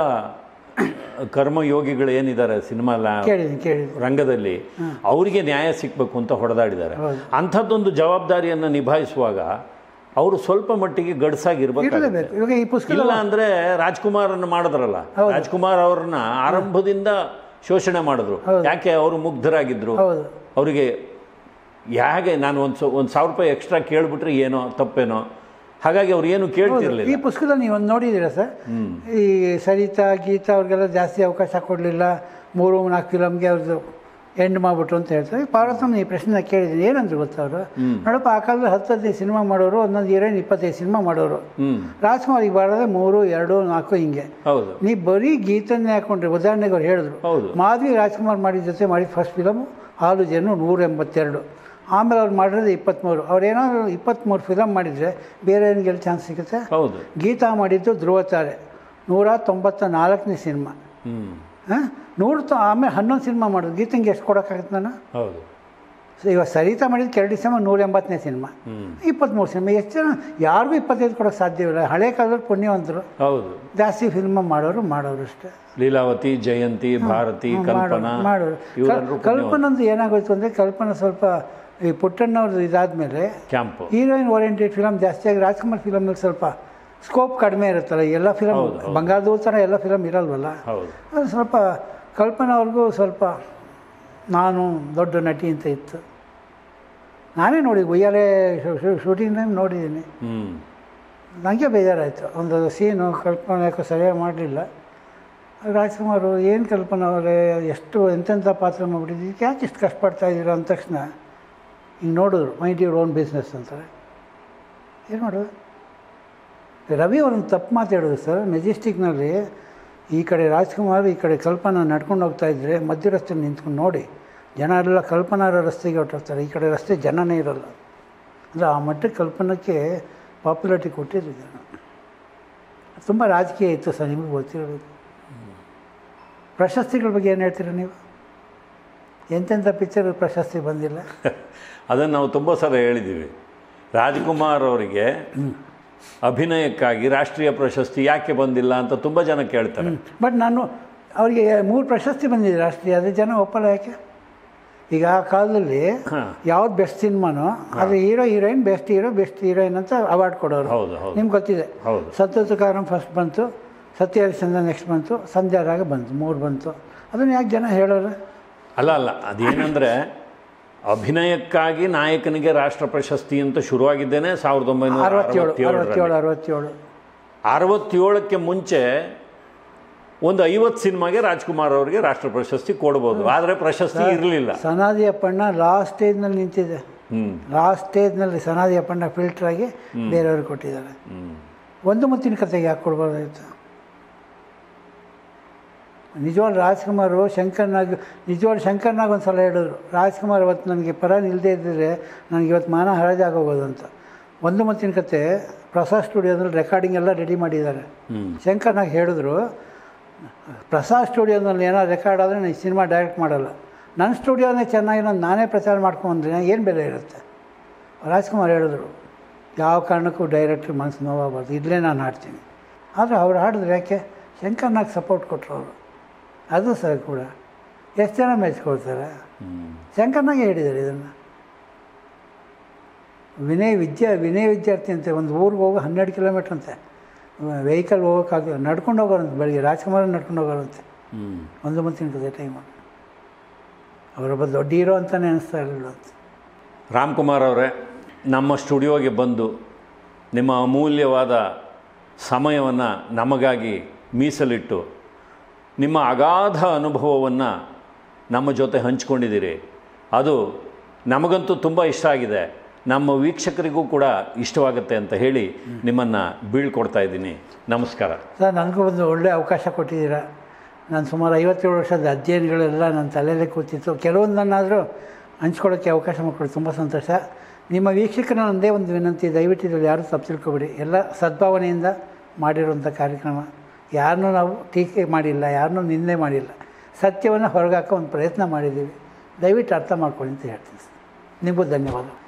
Speaker 1: ಕರ್ಮಯೋಗಿಗಳು ಏನಿದ್ದಾರೆ ಸಿನಿಮಾ ಲ-
Speaker 2: ಕೇಳಿದ್ದೀನಿ ಕೇಳಿದ್ದೀನಿ
Speaker 1: ರಂಗದಲ್ಲಿ ಅವರಿಗೆ ನ್ಯಾಯ ಸಿಗಬೇಕು ಅಂತ ಹೊಡೆದಾಡಿದ್ದಾರೆ ಅಂಥದ್ದೊಂದು ಜವಾಬ್ದಾರಿಯನ್ನು ನಿಭಾಯಿಸುವಾಗ ಅವರು ಸ್ವಲ್ಪ ಮಟ್ಟಿಗೆ ಗಡ್ಸಾಗಿರ್ಬೇಕು
Speaker 2: ಇರಲೇಬೇಕು ಇವಾಗ ಈ ಪುಸ್ತಕ
Speaker 1: ಇಲ್ಲ ಅಂದ್ರೆ ರಾಜ್ಕುಮಾರನ್ನು ಮಾಡಿದ್ರಲ್ಲ ರಾಜ್ಕುಮಾರ್ ಅವ್ರನ್ನ ಆರಂಭದಿಂದ ಶೋಷಣೆ ಮಾಡಿದ್ರು ಯಾಕೆ ಅವರು ಮುಗ್ಧರಾಗಿದ್ರು
Speaker 2: ಹೌದು
Speaker 1: ಅವರಿಗೆ ಹೇಗೆ ನಾನು ಒಂದು ಸೊ ಒಂದು ಸಾವಿರ ರೂಪಾಯಿ ಎಕ್ಸ್ಟ್ರಾ ಕೇಳ್ಬಿಟ್ರೆ ಏನೋ ತಪ್ಪೇನೋ ಹಾಗಾಗಿ ಅವ್ರು ಏನು ಕೇಳ್ತಿರ್ಲಿಲ್ಲ
Speaker 2: ಈ ಪುಸ್ತಕದಲ್ಲಿ ನೀವು ಒಂದು ನೋಡಿದ್ದೀರಾ ಸರ್ ಈ ಸರಿತಾ ಗೀತಾ ಅವ್ರಿಗೆಲ್ಲ ಜಾಸ್ತಿ ಅವಕಾಶ ಕೊಡಲಿಲ್ಲ ಮೂರು ನಾಲ್ಕು ಫಿಲಮ್ಗೆ ಅವ್ರದ್ದು ಎಂಡ್ ಮಾಡಿಬಿಟ್ರು ಅಂತ ಹೇಳ್ತಾರೆ ಈ ಪಾರ್ವತಮ್ಮ ಈ ಪ್ರಶ್ನೆ ಕೇಳಿದ್ದೀನಿ ಏನಂದ್ರು ಗೊತ್ತಾ ಅವರು ನೋಡಪ್ಪ ಆ ಕಾಲದಲ್ಲಿ ಹತ್ತು ಹದಿನೈದು ಸಿನಿಮಾ ಮಾಡೋರು ಒಂದೊಂದು ಹೀರೋಯಿನ್ ಇಪ್ಪತ್ತೈದು ಸಿನಿಮಾ ಮಾಡೋರು
Speaker 1: ಹ್ಮ್
Speaker 2: ರಾಜ್ಕುಮಾರ್ ಈಗ ಬಾರದೆ ಮೂರು ಎರಡು ನಾಲ್ಕು ಹಿಂಗೆ
Speaker 1: ಹೌದು
Speaker 2: ನೀವು ಬರೀ ಗೀತನ್ನೇ ಹಾಕೊಂಡ್ರೆ ಉದಾಹರಣೆಗೆ ಅವ್ರು ಹೇಳಿದ್ರು
Speaker 1: ಹೌದು
Speaker 2: ಮಾಧವಿ ರಾಜ್ಕುಮಾರ್ ಮಾಡಿದ ಜೊತೆ ಮಾಡಿದ ಫಸ್ಟ್ ಫಿಲಮು ಹಾಲು ಜೇನು ನೂರ ಎಂಬತ್ತೆರಡು ಆಮೇಲೆ ಅವ್ರು ಮಾಡಿರೋದು ಇಪ್ಪತ್ತ್ಮೂರು ಅವ್ರು ಏನಾದ್ರು ಇಪ್ಪತ್ತ್ಮೂರು ಫಿಲಮ್ ಮಾಡಿದರೆ ಬೇರೆ ಏನಿಗೆಲ್ಲ ಚಾನ್ಸ್ ಸಿಗುತ್ತೆ
Speaker 1: ಹೌದು
Speaker 2: ಗೀತಾ ಮಾಡಿದ್ದು ಧ್ರುವತಾರೆ ನೂರ ತೊಂಬತ್ತ ನಾಲ್ಕನೇ ಸಿನಿಮಾ
Speaker 1: ಹ್ಮ್
Speaker 2: ಹಾಂ ನೂರ ತೊ ಆಮೇಲೆ ಹನ್ನೊಂದು ಸಿನಿಮಾ ಮಾಡೋದು ಗೀತಂಗೆ ಎಷ್ಟು ಕೊಡೋಕ್ಕಾಗತ್ತೆ ನಾನು
Speaker 1: ಹೌದು
Speaker 2: ಸೊ ಇವಾಗ ಸರಿತಾ ಮಾಡಿದ್ದು ಎರಡು ಡಿಸೆಂಬರ್ ನೂರ ಎಂಬತ್ತನೇ ಸಿನಿಮಾ
Speaker 1: ಹ್ಮ್
Speaker 2: ಇಪ್ಪತ್ತ್ಮೂರು ಸಿನಿಮಾ ಎಷ್ಟು ಜನ ಯಾರಿಗೂ ಇಪ್ಪತ್ತೈದು ಕೊಡೋಕ್ಕೆ ಸಾಧ್ಯವಿಲ್ಲ ಹಳೆ ಕಾಲದಲ್ಲಿ ಪುಣ್ಯವಂತರು
Speaker 1: ಹೌದು
Speaker 2: ಜಾಸ್ತಿ ಫಿಲ್ಮ್ ಮಾಡೋರು ಮಾಡೋರು ಅಷ್ಟೇ
Speaker 1: ಲೀಲಾವತಿ ಜಯಂತಿ ಭಾರತಿ ಕಲ್ಪನಾ
Speaker 2: ಮಾಡೋರು
Speaker 1: ಇವರೆಲ್ಲರೂ
Speaker 2: ಕಲ್ಪನಂದು ಏನಾಗೋಯ್ತು ಅಂದರೆ ಕಲ್ಪನಾ ಸ್ವಲ್ಪ ಈ ಪುಟ್ಟಣ್ಣವ್ರದ್ದು ಇದಾದಮೇಲೆ
Speaker 1: ಕ್ಯಾಂಪ್
Speaker 2: ಹೀರೋಯಿನ್ ಓರಿಯೆಂಟೆಡ್ ಫಿಲಮ್ ಜಾಸ್ತಿಯಾಗಿ ರಾಜ್ಕುಮಾರ್ ಫಿಲಮಲ್ಲಿ ಸ್ವಲ್ಪ ಸ್ಕೋಪ್ ಕಡಿಮೆ ಇರುತ್ತಲ್ಲ ಎಲ್ಲ ಫಿಲಮ್ ಬಂಗಾಳದ ಥರ ಎಲ್ಲ ಫಿಲಮ್ ಇರಲ್ವಲ್ಲ
Speaker 1: ಹೌದು
Speaker 2: ಅದು ಸ್ವಲ್ಪ ಕಲ್ಪನಾ ಅವ್ರಿಗೂ ಸ್ವಲ್ಪ ನಾನು ದೊಡ್ಡ ನಟಿ ಅಂತ ಇತ್ತು ನಾನೇ ನೋಡಿ ಉಯ್ಯಾಲೆ ಶೂಟಿಂಗ್ನಾಗ ನೋಡಿದ್ದೀನಿ
Speaker 1: ಹ್ಮ್
Speaker 2: ನನಗೆ ಬೇಜಾರಾಯಿತು ಒಂದು ಸೀನು ಕಲ್ಪನೆ ಯಾಕೋ ಸರಿಯಾಗಿ ಮಾಡಲಿಲ್ಲ ರಾಜ್ಕುಮಾರು ಏನು ಕಲ್ಪನಾ ಅವರೇ ಎಷ್ಟು ಎಂತೆಂಥ ಪಾತ್ರ ಮಾಡಿಬಿಟ್ಟಿದ್ದೀವಿ ಯಾಕೆ ಇಷ್ಟು ಕಷ್ಟಪಡ್ತಾ ಇದ್ದೀರಾ ಅಂದ ತಕ್ಷಣ ಹಿಂಗೆ ನೋಡಿದ್ರು ಮೈಂಡ್ ಯುವರ್ ಓನ್ ಬಿಸ್ನೆಸ್ ಅಂತಾರೆ ಏನು ಮಾಡೋದು ರವಿ ಅವ್ರನ್ನ ತಪ್ಪು ಮಾತಾಡೋದು ಸರ್ ಮೆಜೆಸ್ಟಿಕ್ನಲ್ಲಿ ಈ ಕಡೆ ರಾಜ್ಕುಮಾರ್ ಈ ಕಡೆ ಕಲ್ಪನಾ ನಡ್ಕೊಂಡು ಹೋಗ್ತಾ ಇದ್ದರೆ ಮಧ್ಯ ರಸ್ತೆ ನಿಂತ್ಕೊಂಡು ನೋಡಿ ಜನ ಎಲ್ಲ ಕಲ್ಪನಾರ ರಸ್ತೆಗೆ ಹೊರಟೋಗ್ತಾರೆ ಈ ಕಡೆ ರಸ್ತೆ ಜನನೇ ಇರೋಲ್ಲ ಅಂದರೆ ಆ ಮಟ್ಟಕ್ಕೆ ಕಲ್ಪನಕ್ಕೆ ಪಾಪ್ಯುಲಾರಿಟಿ ಕೊಟ್ಟಿದ್ರು ಜನ ತುಂಬ ರಾಜಕೀಯ ಇತ್ತು ಸರ್ ನಿಮಗೆ ಗೊತ್ತಿರಬೇಕು ಪ್ರಶಸ್ತಿಗಳ ಬಗ್ಗೆ ಏನು ಹೇಳ್ತೀರಾ ನೀವು ಎಂತೆಂಥ ಪಿಕ್ಚರ್ ಪ್ರಶಸ್ತಿ ಬಂದಿಲ್ಲ
Speaker 1: ಅದನ್ನು ನಾವು ತುಂಬ ಸಲ ಹೇಳಿದ್ದೀವಿ ರಾಜ್ಕುಮಾರ್ ಅವರಿಗೆ ಅಭಿನಯಕ್ಕಾಗಿ ರಾಷ್ಟ್ರೀಯ ಪ್ರಶಸ್ತಿ ಯಾಕೆ ಬಂದಿಲ್ಲ ಅಂತ ತುಂಬ ಜನ ಕೇಳ್ತಾರೆ
Speaker 2: ಬಟ್ ನಾನು ಅವರಿಗೆ ಮೂರು ಪ್ರಶಸ್ತಿ ಬಂದಿದೆ ರಾಷ್ಟ್ರೀಯ ಅದೇ ಜನ ಒಪ್ಪಲ್ಲ ಯಾಕೆ ಈಗ ಆ ಕಾಲದಲ್ಲಿ
Speaker 1: ಹಾಂ
Speaker 2: ಯಾವ್ದು ಬೆಸ್ಟ್ ಸಿನಿಮಾನೋ ಅದು hero heroine best hero best heroine ಅಂತ ಅವಾರ್ಡ್ ಕೊಡೋರು
Speaker 1: ಹೌದು ಹೌದು
Speaker 2: ನಿಮ್ಗೆ ಗೊತ್ತಿದೆ
Speaker 1: ಹೌದು
Speaker 2: ಸತ್ಯತುಕಾರಂ ಫಸ್ಟ್ ಬಂತು ಸತ್ಯ ಹರಿಶ್ಚಂದ್ರ ನೆಕ್ಸ್ಟ್ ಬಂತು ಸಂಧ್ಯಾ ರಾಗ ಬಂತು ಮೂರು ಬಂತು ಅದನ್ನು ಯಾಕೆ ಜನ ಹೇಳೋರು
Speaker 1: ಅಲ್ಲ ಅಲ್ಲ ಅದೇನೆಂದರೆ ಅಭಿನಯಕ್ಕಾಗಿ ನಾಯಕನಿಗೆ ರಾಷ್ಟ್ರ ಪ್ರಶಸ್ತಿ ಅಂತ ಶುರುವಾಗಿದ್ದೇನೆ ಸಾವಿರದ ಒಂಬೈನೂರ
Speaker 2: ಅರವತ್ತೇಳು
Speaker 1: ಅರವತ್ತೇಳರಲ್ಲಿ
Speaker 2: ಅರವತ್ತೇಳು ಅರವತ್ತೇಳು
Speaker 1: ಅರವತ್ತೇಳಕ್ಕೆ ಮುಂಚೆ ಒಂದು ಐವತ್ತು ಸಿನಿಮಾಗೆ ರಾಜ್ಕುಮಾರ್ ಅವರಿಗೆ ರಾಷ್ಟ್ರ ಪ್ರಶಸ್ತಿ ಕೊಡ್ಬೋದು ಆದರೆ ಪ್ರಶಸ್ತಿ ಇರಲಿಲ್ಲ
Speaker 2: ಸನಾದಿ ಅಪ್ಪಣ್ಣ ಲಾಸ್ಟ್ ಸ್ಟೇಜ್ನಲ್ಲಿ ನಿಂತಿದೆ
Speaker 1: ಹ್ಞೂ
Speaker 2: ಲಾಸ್ಟ್ ಸ್ಟೇಜ್ನಲ್ಲಿ ಸನಾದಿ ಅಪ್ಪಣ್ಣ ಫಿಲ್ಟರ್ ಆಗಿ ಬೇರೆಯವ್ರಿಗೆ ಕೊಟ್ಟಿದ್ದಾರೆ
Speaker 1: ಹ್ಞೂ
Speaker 2: ಒಂದು ಮುತ್ತಿನ ಕತೆಗೆ ಯಾಕೆ ಕೊಡ್ಬೋದಾಗಿತ್ತು ನಿಜವಾಗ್ಲು ರಾಜ್ಕುಮಾರು ಶಂಕರ್ನಾಗ್ ನಿಜವಾಗ್ಲು ಶಂಕರ್ನಾಗ್ ಒಂದು ಸಲ ಹೇಳಿದ್ರು ರಾಜ್ಕುಮಾರ್ ಇವತ್ತು ನನಗೆ ಪರ ನಿಲ್ಲದೆ ಇದ್ದರೆ ನನಗೆ ಇವತ್ತು ಮಾನ ಹರಾಜಾಗೋಗೋದು ಅಂತ ಒಂದು ಮುತ್ತಿನ ಕತೆ ಪ್ರಸಾದ್ ಸ್ಟುಡಿಯೋದಲ್ಲಿ ರೆಕಾರ್ಡಿಂಗ್ ಎಲ್ಲ ರೆಡಿ ಮಾಡಿದ್ದಾರೆ
Speaker 1: ಹ್ಞೂ
Speaker 2: ಶಂಕರ್ನಾಗ್ ಹೇಳಿದ್ರು ಪ್ರಸಾದ್ ಸ್ಟುಡಿಯೋದಲ್ಲಿ ಏನಾದ್ರು ರೆಕಾರ್ಡ್ ಆದರೆ ನಾನು ಸಿನಿಮಾ ಡೈರೆಕ್ಟ್ ಮಾಡಲ್ಲ ನನ್ನ ಸ್ಟುಡಿಯೋನೇ ಚೆನ್ನಾಗಿ ನಾನು ನಾನೇ ಪ್ರಚಾರ ಮಾಡ್ಕೊಂಡ್ರೆ ಏನು ಬೆಲೆ ಇರುತ್ತೆ ರಾಜ್ಕುಮಾರ್ ಹೇಳಿದ್ರು ಯಾವ ಕಾರಣಕ್ಕೂ ಡೈರೆಕ್ಟ್ರ್ ಮನಸ್ಸು ನೋವಾಗಬಾರ್ದು ಇಲ್ಲೇ ನಾನು ಹಾಡ್ತೀನಿ ಆದರೆ ಅವ್ರು ಹಾಡಿದ್ರೆ ಯಾಕೆ ಶಂಕರ್ನಾಗ್ ಸಪೋರ್ಟ್ ಕೊಟ್ಟರು ಅವರು ಅದು ಸರ್ ಕೂಡ ಎಷ್ಟು ಜನ ಮೆಚ್ಕೊಳ್ತಾರೆ
Speaker 1: ಹ್ಞೂ
Speaker 2: ಶಂಕರ್ನಾಗೆ ಹೇಳಿದ್ದಾರೆ ಇದನ್ನು ವಿನಯ್ ವಿದ್ಯಾ ವಿನಯ್ ವಿದ್ಯಾರ್ಥಿ ಅಂತೆ ಒಂದು ಊರಿಗೆ ಹೋಗೋ ಹನ್ನೆರಡು ಕಿಲೋಮೀಟ್ರ್ ಅಂತೆ ವೆಹಿಕಲ್ ಹೋಗೋಕ್ಕಾಗ ನಡ್ಕೊಂಡು ಹೋಗೋರಂತೆ ಬೆಳಿಗ್ಗೆ ರಾಜ್ಕುಮಾರ್ ನಡ್ಕೊಂಡು ಹೋಗೋರಂತೆ
Speaker 1: ಹ್ಞೂ
Speaker 2: ಒಂದು ಮುತ್ತಿನ ಕತೆ ಟೈಮ್ ಅವರೊಬ್ಬ ದೊಡ್ಡ ಹೀರೋ ಅಂತಲೇ ಅನಿಸ್ತಾ ಇರಲಿಲ್ಲ ಅಂತ
Speaker 1: ರಾಮ್ಕುಮಾರ್ ಅವರೇ ನಮ್ಮ ಸ್ಟುಡಿಯೋಗೆ ಬಂದು ನಿಮ್ಮ ಅಮೂಲ್ಯವಾದ ಸಮಯವನ್ನು ನಮಗಾಗಿ ಮೀಸಲಿಟ್ಟು ನಿಮ್ಮ ಅಗಾಧ ಅನುಭವವನ್ನು ನಮ್ಮ ಜೊತೆ ಹಂಚ್ಕೊಂಡಿದ್ದೀರಿ ಅದು ನಮಗಂತೂ ತುಂಬ ಇಷ್ಟ ಆಗಿದೆ ನಮ್ಮ ವೀಕ್ಷಕರಿಗೂ ಕೂಡ ಇಷ್ಟವಾಗುತ್ತೆ ಅಂತ ಹೇಳಿ ನಿಮ್ಮನ್ನು ಬೀಳ್ಕೊಡ್ತಾ ಇದ್ದೀನಿ ನಮಸ್ಕಾರ
Speaker 2: ಸರ್ ನನಗೂ ಒಂದು ಒಳ್ಳೆಯ ಅವಕಾಶ ಕೊಟ್ಟಿದ್ದೀರಾ ನಾನು ಸುಮಾರು ಐವತ್ತೇಳು ವರ್ಷದ ಅಧ್ಯಯನಗಳೆಲ್ಲ ನನ್ನ ತಲೆಯಲ್ಲೇ ಕೂತಿತ್ತು ಕೆಲವೊಂದನ್ನಾದರೂ ಹಂಚ್ಕೊಳ್ಳೋಕ್ಕೆ ಅವಕಾಶ ಮಾಡಿಕೊಡಿ ತುಂಬ ಸಂತೋಷ ನಿಮ್ಮ ವೀಕ್ಷಕರ ಒಂದೇ ಒಂದು ವಿನಂತಿ ದಯವಿಟ್ಟು ಇದರಲ್ಲಿ ಯಾರೂ ತಪ್ಪು ತಿಳ್ಕೊಬೇಡಿ ಎಲ್ಲ ಸದ್ಭಾವನೆಯಿಂದ ಮಾಡಿರುವಂಥ ಕಾರ್ಯಕ್ರಮ ಯಾರನ್ನೂ ನಾವು ಟೀಕೆ ಮಾಡಿಲ್ಲ ಯಾರನ್ನೂ ನಿಂದೆ ಮಾಡಿಲ್ಲ ಸತ್ಯವನ್ನು ಹೊರಗಾಕೋ ಒಂದು ಪ್ರಯತ್ನ ಮಾಡಿದ್ದೀವಿ ದಯವಿಟ್ಟು ಅರ್ಥ ಮಾಡ್ಕೊಳ್ಳಿ ಅಂತ ಹೇಳ್ತೀನಿ ಸರ್ ನಿಮಗೂ ಧನ್ಯವಾದ